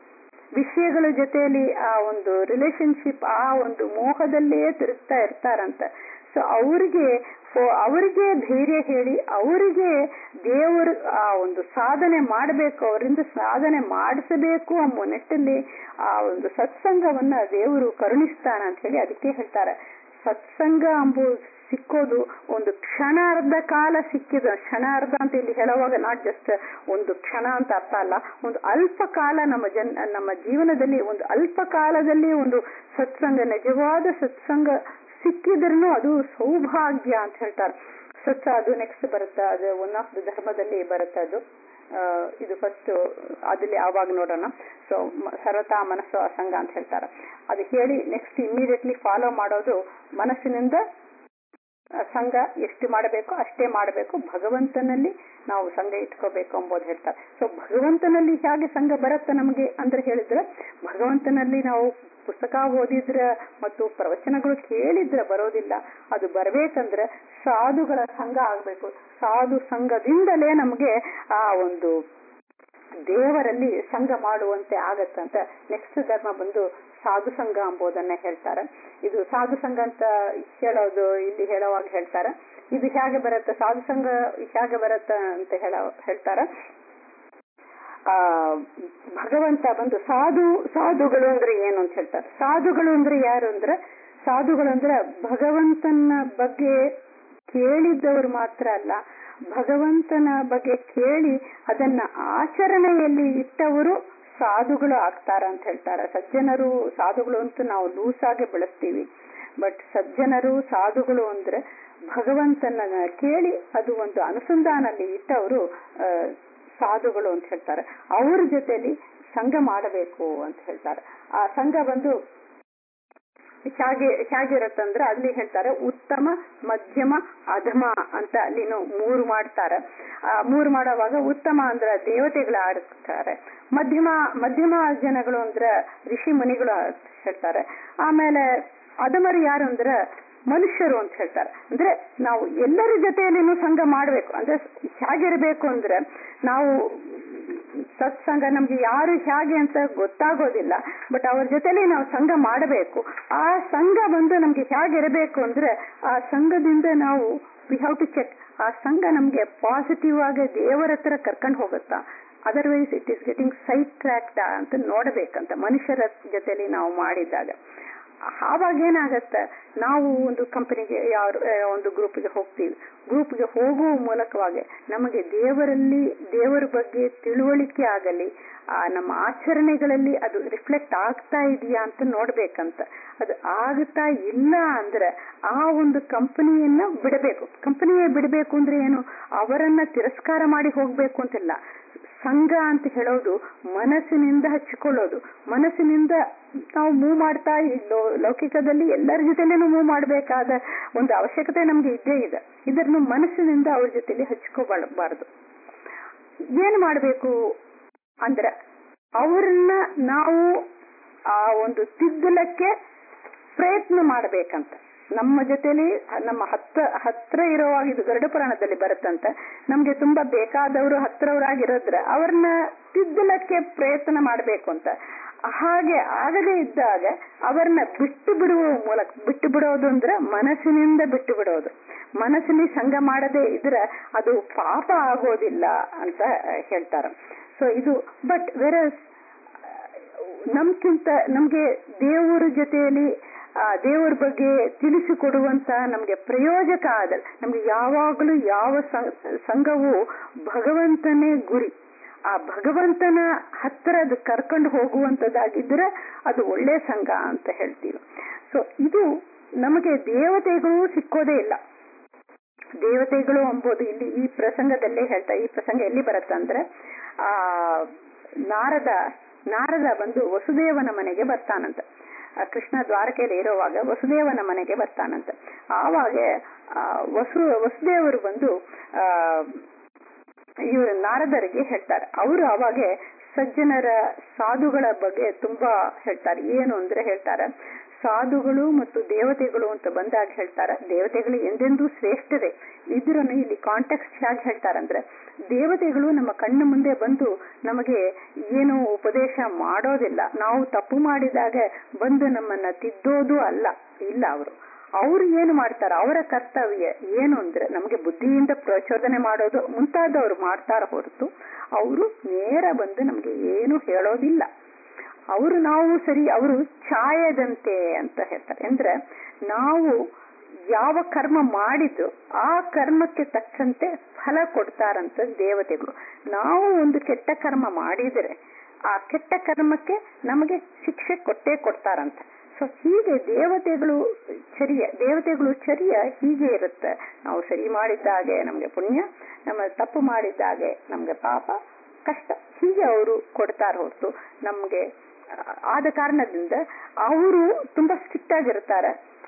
ವಿಷಯಗಳ ಜೊತೆಯಲ್ಲಿ ಆ ಒಂದು ರಿಲೇಶನ್ಶಿಪ್ ಆ ಒಂದು ಮೋಹದಲ್ಲೇ ತಿರುಗ್ತಾ ಇರ್ತಾರಂತ ಸೊ ಅವ್ರಿಗೆ ಅವರಿಗೆ ಧೈರ್ಯ ಹೇಳಿ ಅವರಿಗೆ ದೇವರು ಆ ಒಂದು ಸಾಧನೆ ಮಾಡಬೇಕು ಅವರಿಂದ ಸಾಧನೆ ಮಾಡಿಸಬೇಕು ಎಂಬ ನಿಟ್ಟಲ್ಲಿ ಆ ಒಂದು ಸತ್ಸಂಗವನ್ನ ದೇವರು ಕರುಣಿಸ್ತಾನ ಅಂತ ಹೇಳಿ ಅದಕ್ಕೆ ಹೇಳ್ತಾರೆ ಸತ್ಸಂಗ ಎಂಬುದು ಸಿಕ್ಕೋದು ಒಂದು ಕ್ಷಣಾರ್ಧ ಕಾಲ ಸಿಕ್ಕಿದ ಕ್ಷಣಾರ್ಧ ಅಂತ ಇಲ್ಲಿ ಹೇಳುವಾಗ ನಾಟ್ ಜಸ್ಟ್ ಒಂದು ಕ್ಷಣ ಅಂತ ಅರ್ಥ ಅಲ್ಲ ಒಂದು ಅಲ್ಪ ಕಾಲ ನಮ್ಮ ಜನ್ ನಮ್ಮ ಜೀವನದಲ್ಲಿ ಒಂದು ಅಲ್ಪ ಕಾಲದಲ್ಲಿ ಒಂದು ಸತ್ಸಂಗ ನಿಜವಾದ ಸತ್ಸಂಗ ಸಿಕ್ಕಿದ್ರೂ ಅದು ಸೌಭಾಗ್ಯ ಅಂತ ಹೇಳ್ತಾರೆ ಸತ್ಸ ಅದು ನೆಕ್ಸ್ಟ್ ಬರುತ್ತೆ ಅದು ಒನ್ ಆಫ್ ದ ಧರ್ಮದಲ್ಲಿ ಬರುತ್ತೆ ಅದು ಇದು ಫಸ್ಟ್ ಅದಲ್ಲಿ ಆವಾಗ ನೋಡೋಣ ಸೊ ಸರ್ವತಾ ಮನಸ್ಸು ಅಸಂಗ ಅಂತ ಹೇಳ್ತಾರೆ ಅದು ಹೇಳಿ ನೆಕ್ಸ್ಟ್ ಇಮಿಡಿಯೇಟ್ಲಿ ಫಾಲೋ ಮಾಡೋದು ಮನಸ್ಸಿನಿಂದ ಆ, ಸಂಘ ಎಷ್ಟು ಮಾಡಬೇಕು ಅಷ್ಟೇ ಮಾಡಬೇಕು ಭಗವಂತನಲ್ಲಿ ನಾವು ಸಂಘ ಇಟ್ಕೋಬೇಕು ಎಂಬುದು ಹೇಳ್ತಾರೆ ಸೊ ಭಗವಂತನಲ್ಲಿ ಹೇಗೆ ಸಂಘ ಬರುತ್ತೆ ನಮಗೆ ಅಂದ್ರೆ ಹೇಳಿದ್ರೆ ಭಗವಂತನಲ್ಲಿ ನಾವು ಪುಸ್ತಕ ಓದಿದ್ರೆ ಮತ್ತು ಪ್ರವಚನಗಳು ಕೇಳಿದ್ರೆ ಬರೋದಿಲ್ಲ ಅದು ಬರ್ಬೇಕಂದ್ರೆ ಸಾಧುಗಳ ಸಂಘ ಆಗ್ಬೇಕು ಸಾಧು ಸಂಘದಿಂದಲೇ ನಮಗೆ ಆ ಒಂದು ದೇವರಲ್ಲಿ ಸಂಘ ಮಾಡುವಂತೆ ಆಗತ್ತಂತ ನೆಕ್ಸ್ಟ್ ಧರ್ಮ ಬಂದು ಸಾಧು ಸಂಘ ಎಂಬುದನ್ನ ಹೇಳ್ತಾರೆ ಇದು ಸಾಧು ಸಂಘ ಅಂತ ಹೇಳೋದು ಇಲ್ಲಿ ಹೇಳೋವಾಗ ಹೇಳ್ತಾರೆ ಇದು ಹೇಗೆ ಬರುತ್ತೆ ಸಾಧು ಸಂಘ ಹೇಗೆ ಬರುತ್ತೆ ಅಂತ ಹೇಳ ಹೇಳ್ತಾರೆ ಆ ಭಗವಂತ ಬಂದು ಸಾಧು ಸಾಧುಗಳು ಅಂದ್ರೆ ಏನು ಅಂತ ಹೇಳ್ತಾರೆ ಸಾಧುಗಳು ಅಂದ್ರೆ ಯಾರು ಅಂದ್ರೆ ಸಾಧುಗಳು ಅಂದ್ರೆ ಭಗವಂತನ ಬಗ್ಗೆ ಕೇಳಿದ್ದವರು ಮಾತ್ರ ಅಲ್ಲ ಭಗವಂತನ ಬಗ್ಗೆ ಕೇಳಿ ಅದನ್ನ ಆಚರಣೆಯಲ್ಲಿ ಇಟ್ಟವರು ಸಾಧುಗಳು ಆಗ್ತಾರ ಅಂತ ಹೇಳ್ತಾರೆ ಸಜ್ಜನರು ಸಾಧುಗಳು ಅಂತ ನಾವು ಲೂಸ್ ಆಗಿ ಬಳಸ್ತೀವಿ ಬಟ್ ಸಜ್ಜನರು ಸಾಧುಗಳು ಅಂದ್ರೆ ಭಗವಂತನ ಕೇಳಿ ಅದು ಒಂದು ಅನುಸಂಧಾನಲ್ಲಿ ಇಟ್ಟವರು ಆ, ಸಾಧುಗಳು ಅಂತ ಹೇಳ್ತಾರೆ ಅವ್ರ ಜೊತೆಲಿ ಸಂಘ ಮಾಡಬೇಕು ಅಂತ ಹೇಳ್ತಾರೆ ಆ ಸಂಘ ಬಂದು ಹೇಗೆ ಹೇಗಿರತ್ತಂದ್ರೆ ಅಲ್ಲಿ ಹೇಳ್ತಾರೆ ಉತ್ತಮ ಮಧ್ಯಮ ಅಧಮ ಅಂತ ಅಲ್ಲಿನು ಮೂರು ಮಾಡ್ತಾರೆ ಆ ಮೂರು ಮಾಡುವಾಗ ಉತ್ತಮ ಅಂದ್ರೆ ದೇವತೆಗಳು ಆಡ್ತಾರೆ ಮಧ್ಯಮ ಮಧ್ಯಮ ಜನಗಳು ಅಂದ್ರೆ ಋಷಿ ಮುನಿಗಳು ಹೇಳ್ತಾರೆ ಆಮೇಲೆ ಅಧಮರು ಯಾರು ಅಂದ್ರೆ ಮನುಷ್ಯರು ಅಂತ ಹೇಳ್ತಾರೆ ಅಂದ್ರೆ ನಾವು ಎಲ್ಲರ ಜೊತೆಯಲ್ಲಿನೂ ಸಂಘ ಮಾಡ್ಬೇಕು ಅಂದ್ರೆ ಹೇಗಿರ್ಬೇಕು ಅಂದ್ರೆ ನಾವು ಸತ್ಸಂಗ ನಮ್ಗೆ ಯಾರು ಹೇಗೆ ಅಂತ ಗೊತ್ತಾಗೋದಿಲ್ಲ ಬಟ್ ಅವ್ರ ಜೊತೆಲಿ ನಾವು ಸಂಘ ಮಾಡಬೇಕು ಆ ಸಂಘ ಬಂದು ನಮ್ಗೆ ಹೇಗಿರಬೇಕು ಅಂದ್ರೆ ಆ ಸಂಘದಿಂದ ನಾವು ವಿ ಹ್ಯಾವ್ ಟು ಚೆಕ್ ಆ ಸಂಘ ನಮ್ಗೆ ಪಾಸಿಟಿವ್ ಆಗಿ ದೇವರ ಹತ್ರ ಕರ್ಕೊಂಡು ಹೋಗುತ್ತಾ otherwise it is getting sidetracked ಅಂತ ನೋಡ್ಬೇಕಂತ ಮನುಷ್ಯರ ಜೊತೆಲಿ ನಾವು ಮಾಡಿದಾಗ ಆವಾಗ ಏನಾಗತ್ತೆ ನಾವು ಒಂದು ಕಂಪನಿಗೆ ಯಾರು ಒಂದು ಗ್ರೂಪ್ಗೆ ಹೋಗ್ತೀವಿ ಗ್ರೂಪ್ಗೆ ಹೋಗುವ ಮೂಲಕವಾಗಿ ನಮಗೆ ದೇವರಲ್ಲಿ ದೇವರ ಬಗ್ಗೆ ತಿಳುವಳಿಕೆ ಆಗಲಿ ಆ ನಮ್ಮ ಆಚರಣೆಗಳಲ್ಲಿ ಅದು ರಿಫ್ಲೆಕ್ಟ್ ಆಗ್ತಾ ಇದೆಯಾ ಅಂತ ನೋಡ್ಬೇಕಂತ ಅದು ಆಗ್ತಾ ಇಲ್ಲ ಅಂದ್ರೆ ಆ ಒಂದು ಕಂಪನಿಯನ್ನ ಬಿಡಬೇಕು ಕಂಪನಿಯೇ ಬಿಡಬೇಕು ಅಂದ್ರೆ ಏನು ಅವರನ್ನ ತಿರಸ್ಕಾರ ಮಾಡಿ ಹೋಗ್ಬೇಕು ಅಂತಿಲ್ಲ ಸಂಘ ಅಂತ ಹೇಳೋದು ಮನಸ್ಸಿನಿಂದ ಹಚ್ಕೊಳ್ಳೋದು ಮನಸ್ಸಿನಿಂದ ನಾವು ಮೂವ್ ಮಾಡ್ತಾ ಇದ್ದು ಲೌಕಿಕದಲ್ಲಿ ಎಲ್ಲರ ಜೊತೆಲೇನು ಮೂವ್ ಮಾಡಬೇಕಾದ ಒಂದು ಅವಶ್ಯಕತೆ ನಮ್ಗೆ ಇದ್ದೇ ಇದೆ ಇದನ್ನು ಮನಸ್ಸಿನಿಂದ ಅವ್ರ ಜೊತೆಲಿ ಹಚ್ಕೋಬಾರ್ದು ಏನ್ ಮಾಡ್ಬೇಕು ಅಂದ್ರೆ ಅವ್ರನ್ನ ನಾವು ಆ ಒಂದು ತಿದ್ದಲಕ್ಕೆ ಪ್ರಯತ್ನ ಮಾಡ್ಬೇಕಂತ ನಮ್ಮ ಜೊತೆಲಿ ನಮ್ಮ ಹತ್ರ ಹತ್ರ ಇರೋವಾಗ ಇದು ಗರುಡ ಪುರಾಣದಲ್ಲಿ ಬರುತ್ತಂತೆ ನಮ್ಗೆ ತುಂಬಾ ಬೇಕಾದವರು ಹತ್ರವರಾಗಿರೋದ್ರ ಅವ್ರನ್ನ ತಿದ್ದಲಕ್ಕೆ ಪ್ರಯತ್ನ ಮಾಡ್ಬೇಕು ಅಂತ ಹಾಗೆ ಆಗದೇ ಇದ್ದಾಗ ಅವ್ರನ್ನ ಬಿಟ್ಟು ಬಿಡುವ ಮೂಲಕ ಬಿಟ್ಟು ಬಿಡೋದು ಅಂದ್ರೆ ಮನಸ್ಸಿನಿಂದ ಬಿಟ್ಟು ಬಿಡೋದು ಮನಸ್ಸಿನಲ್ಲಿ ಸಂಘ ಮಾಡದೇ ಇದ್ರೆ ಅದು ಪಾಪ ಆಗೋದಿಲ್ಲ ಅಂತ ಹೇಳ್ತಾರೆ ಸೊ ಇದು ಬಟ್ ವೆರ ನಮ್ಗಿಂತ ನಮ್ಗೆ ದೇವರ ಜೊತೆಯಲ್ಲಿ ಆ ದೇವರ ಬಗ್ಗೆ ತಿಳಿಸಿಕೊಡುವಂತ ನಮ್ಗೆ ಪ್ರಯೋಜಕ ಆದ ನಮ್ಗೆ ಯಾವಾಗಲೂ ಯಾವ ಸಂಘವು ಭಗವಂತನೇ ಗುರಿ ಆ ಭಗವಂತನ ಹತ್ರ ಅದು ಕರ್ಕೊಂಡು ಹೋಗುವಂತದ್ದಾಗಿದ್ರೆ ಅದು ಒಳ್ಳೆ ಸಂಘ ಅಂತ ಹೇಳ್ತೀವಿ ಸೊ ಇದು ನಮಗೆ ದೇವತೆಗಳು ಸಿಕ್ಕೋದೇ ಇಲ್ಲ ದೇವತೆಗಳು ಎಂಬುದು ಇಲ್ಲಿ ಈ ಪ್ರಸಂಗದಲ್ಲೇ ಹೇಳ್ತಾ ಈ ಪ್ರಸಂಗ ಎಲ್ಲಿ ಬರುತ್ತಂದ್ರೆ ಆ ನಾರದ ನಾರದ ಬಂದು ವಸುದೇವನ ಮನೆಗೆ ಬರ್ತಾನಂತ ಕೃಷ್ಣ ದ್ವಾರಕೆಯಲ್ಲಿ ಇರುವಾಗ ವಸುದೇವನ ಮನೆಗೆ ಬರ್ತಾನಂತ ಆವಾಗ ವಸು ವಸುದೇವರು ಬಂದು ಆ ಇವರು ನಾರದರಿಗೆ ಹೇಳ್ತಾರೆ ಅವರು ಅವಾಗೆ ಸಜ್ಜನರ ಸಾಧುಗಳ ಬಗ್ಗೆ ತುಂಬಾ ಹೇಳ್ತಾರೆ ಏನು ಅಂದ್ರೆ ಹೇಳ್ತಾರೆ ಸಾಧುಗಳು ಮತ್ತು ದೇವತೆಗಳು ಅಂತ ಬಂದಾಗ ಹೇಳ್ತಾರೆ ದೇವತೆಗಳು ಎಂದೆಂದೂ ಶ್ರೇಷ್ಠರೇ ಇದರನ್ನು ಇಲ್ಲಿ ಕಾಂಟೆಕ್ಸ್ಟ್ ಹೇಗೆ ಹೇಳ್ತಾರಂದ್ರೆ ದೇವತೆಗಳು ನಮ್ಮ ಕಣ್ಣು ಮುಂದೆ ಬಂದು ನಮಗೆ ಏನು ಉಪದೇಶ ಮಾಡೋದಿಲ್ಲ ನಾವು ತಪ್ಪು ಮಾಡಿದಾಗ ಬಂದು ನಮ್ಮನ್ನ ತಿದ್ದೋದು ಅಲ್ಲ ಇಲ್ಲ ಅವರು ಅವ್ರು ಏನು ಮಾಡ್ತಾರ ಅವರ ಕರ್ತವ್ಯ ಏನು ಅಂದ್ರೆ ನಮಗೆ ಬುದ್ಧಿಯಿಂದ ಪ್ರಚೋದನೆ ಮಾಡೋದು ಮುಂತಾದವ್ರು ಮಾಡ್ತಾರ ಹೊರತು ಅವರು ನೇರ ಬಂದು ನಮ್ಗೆ ಏನು ಹೇಳೋದಿಲ್ಲ ಅವರು ನಾವು ಸರಿ ಅವರು ಛಾಯದಂತೆ ಅಂತ ಹೇಳ್ತಾರೆ ಅಂದ್ರೆ ನಾವು ಯಾವ ಕರ್ಮ ಮಾಡಿದ್ದು ಆ ಕರ್ಮಕ್ಕೆ ತಕ್ಕಂತೆ ಫಲ ಕೊಡ್ತಾರಂತ ದೇವತೆಗಳು ನಾವು ಒಂದು ಕೆಟ್ಟ ಕರ್ಮ ಮಾಡಿದರೆ ಆ ಕೆಟ್ಟ ಕರ್ಮಕ್ಕೆ ನಮಗೆ ಶಿಕ್ಷೆ ಕೊಟ್ಟೇ ಕೊಡ್ತಾರಂತ ಸೊ ಹೀಗೆ ದೇವತೆಗಳು ಚರ್ಯ ದೇವತೆಗಳು ಚರ್ಯ ಹೀಗೆ ಇರುತ್ತೆ ನಾವು ಸರಿ ಮಾಡಿದ್ದಾಗೆ ನಮ್ಗೆ ಪುಣ್ಯ ನಮ್ಮ ತಪ್ಪು ಮಾಡಿದ್ದಾಗೆ ನಮ್ಗೆ ಪಾಪ ಕಷ್ಟ ಹೀಗೆ ಅವರು ಕೊಡ್ತಾರ ಹೊರತು ನಮ್ಗೆ ಆದ ಕಾರಣದಿಂದ ಅವರು ತುಂಬಾ ಸ್ಟ್ರಿಕ್ಟ್ ಆಗಿರ್ತಾರೆ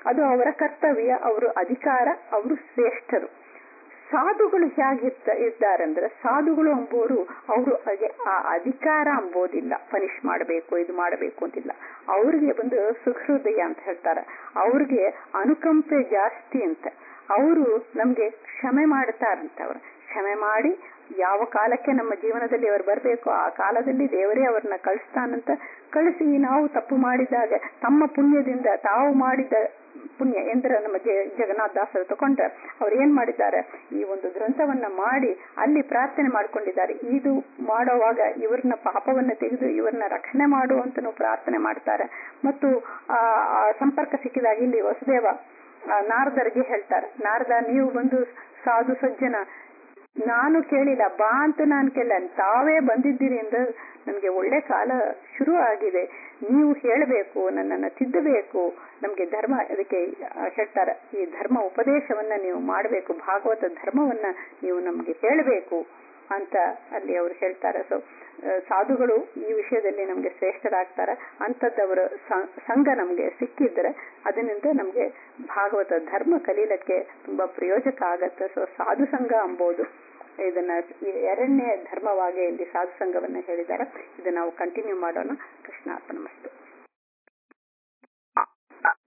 ಅದು ಅವರ ಕರ್ತವ್ಯ ಅವರು ಅಧಿಕಾರ ಅವರು ಶ್ರೇಷ್ಠರು ಸಾಧುಗಳು ಹೇಗಿರ್ತ ಇದ್ದಾರಂದ್ರೆ ಸಾಧುಗಳು ಅಂಬೋರು ಅವರು ಹಾಗೆ ಆ ಅಧಿಕಾರ ಅಂಬೋದಿಲ್ಲ ಪನಿಷ್ ಮಾಡಬೇಕು ಇದು ಮಾಡಬೇಕು ಅಂತಿಲ್ಲ ಅವ್ರಿಗೆ ಒಂದು ಸುಹೃದಯ ಅಂತ ಹೇಳ್ತಾರೆ ಅವ್ರಿಗೆ ಅನುಕಂಪೆ ಜಾಸ್ತಿ ಅಂತ ಅವರು ನಮ್ಗೆ ಕ್ಷಮೆ ಮಾಡ್ತಾರಂತ ಅವ್ರು ಕ್ಷಮೆ ಮಾಡಿ ಯಾವ ಕಾಲಕ್ಕೆ ನಮ್ಮ ಜೀವನದಲ್ಲಿ ಅವರು ಬರಬೇಕು ಆ ಕಾಲದಲ್ಲಿ ದೇವರೇ ಅವ್ರನ್ನ ಕಳಿಸ್ತಾನಂತ ಕಳಿಸಿ ನಾವು ತಪ್ಪು ಮಾಡಿದಾಗ ತಮ್ಮ ಪುಣ್ಯದಿಂದ ತಾವು ಮಾಡಿದ ಪುಣ್ಯ ಎಂದ್ರ ನಮ್ಮ ಜಗನ್ನಾಥ ದಾಸರು ತಗೊಂಡ್ರೆ ಅವ್ರು ಏನ್ ಮಾಡಿದ್ದಾರೆ ಈ ಒಂದು ಗ್ರಂಥವನ್ನ ಮಾಡಿ ಅಲ್ಲಿ ಪ್ರಾರ್ಥನೆ ಮಾಡ್ಕೊಂಡಿದ್ದಾರೆ ಇದು ಮಾಡುವಾಗ ಇವ್ರನ್ನ ಪಾಪವನ್ನ ತೆಗೆದು ಇವ್ರನ್ನ ರಕ್ಷಣೆ ಮಾಡು ಅಂತನೂ ಪ್ರಾರ್ಥನೆ ಮಾಡ್ತಾರೆ ಮತ್ತು ಆ ಸಂಪರ್ಕ ಸಿಕ್ಕಿದಾಗ ಇಲ್ಲಿ ವಸುದೇವ ನಾರದರಿಗೆ ಹೇಳ್ತಾರೆ ನಾರದ ನೀವು ಬಂದು ಸಾಧು ಸಜ್ಜನ ನಾನು ಕೇಳಿಲ್ಲ ಬಾ ಅಂತ ನಾನು ಕೇಳಿಲ್ಲ ತಾವೇ ಬಂದಿದ್ದೀರಿ ಅಂತ ನಮ್ಗೆ ಒಳ್ಳೆ ಕಾಲ ಶುರು ಆಗಿದೆ ನೀವು ಹೇಳಬೇಕು ನನ್ನನ್ನು ತಿದ್ದಬೇಕು ನಮ್ಗೆ ಧರ್ಮ ಅದಕ್ಕೆ ಹೇಳ್ತಾರೆ ಈ ಧರ್ಮ ಉಪದೇಶವನ್ನ ನೀವು ಮಾಡಬೇಕು ಭಾಗವತ ಧರ್ಮವನ್ನ ನೀವು ನಮ್ಗೆ ಹೇಳಬೇಕು ಅಂತ ಅಲ್ಲಿ ಅವರು ಹೇಳ್ತಾರೆ ಸೊ ಸಾಧುಗಳು ಈ ವಿಷಯದಲ್ಲಿ ನಮ್ಗೆ ಶ್ರೇಷ್ಠರಾಗ್ತಾರೆ ಅಂತದ್ದವರ ಸಂಘ ನಮ್ಗೆ ಸಿಕ್ಕಿದ್ರೆ ಅದರಿಂದ ನಮ್ಗೆ ಭಾಗವತ ಧರ್ಮ ಕಲೀಲಕ್ಕೆ ತುಂಬಾ ಪ್ರಯೋಜಕ ಆಗತ್ತೆ ಸೊ ಸಾಧು ಸಂಘ ಅಂಬೋದು ಇದನ್ನ ಎರಡನೇ ಧರ್ಮವಾಗಿ ಇಲ್ಲಿ ಸಾಧು ಸಂಘವನ್ನ ಹೇಳಿದ್ದಾರೆ ಇದನ್ನ ನಾವು ಕಂಟಿನ್ಯೂ ಮಾಡೋಣ ಕೃಷ್ಣ ಅರ್ಪಣ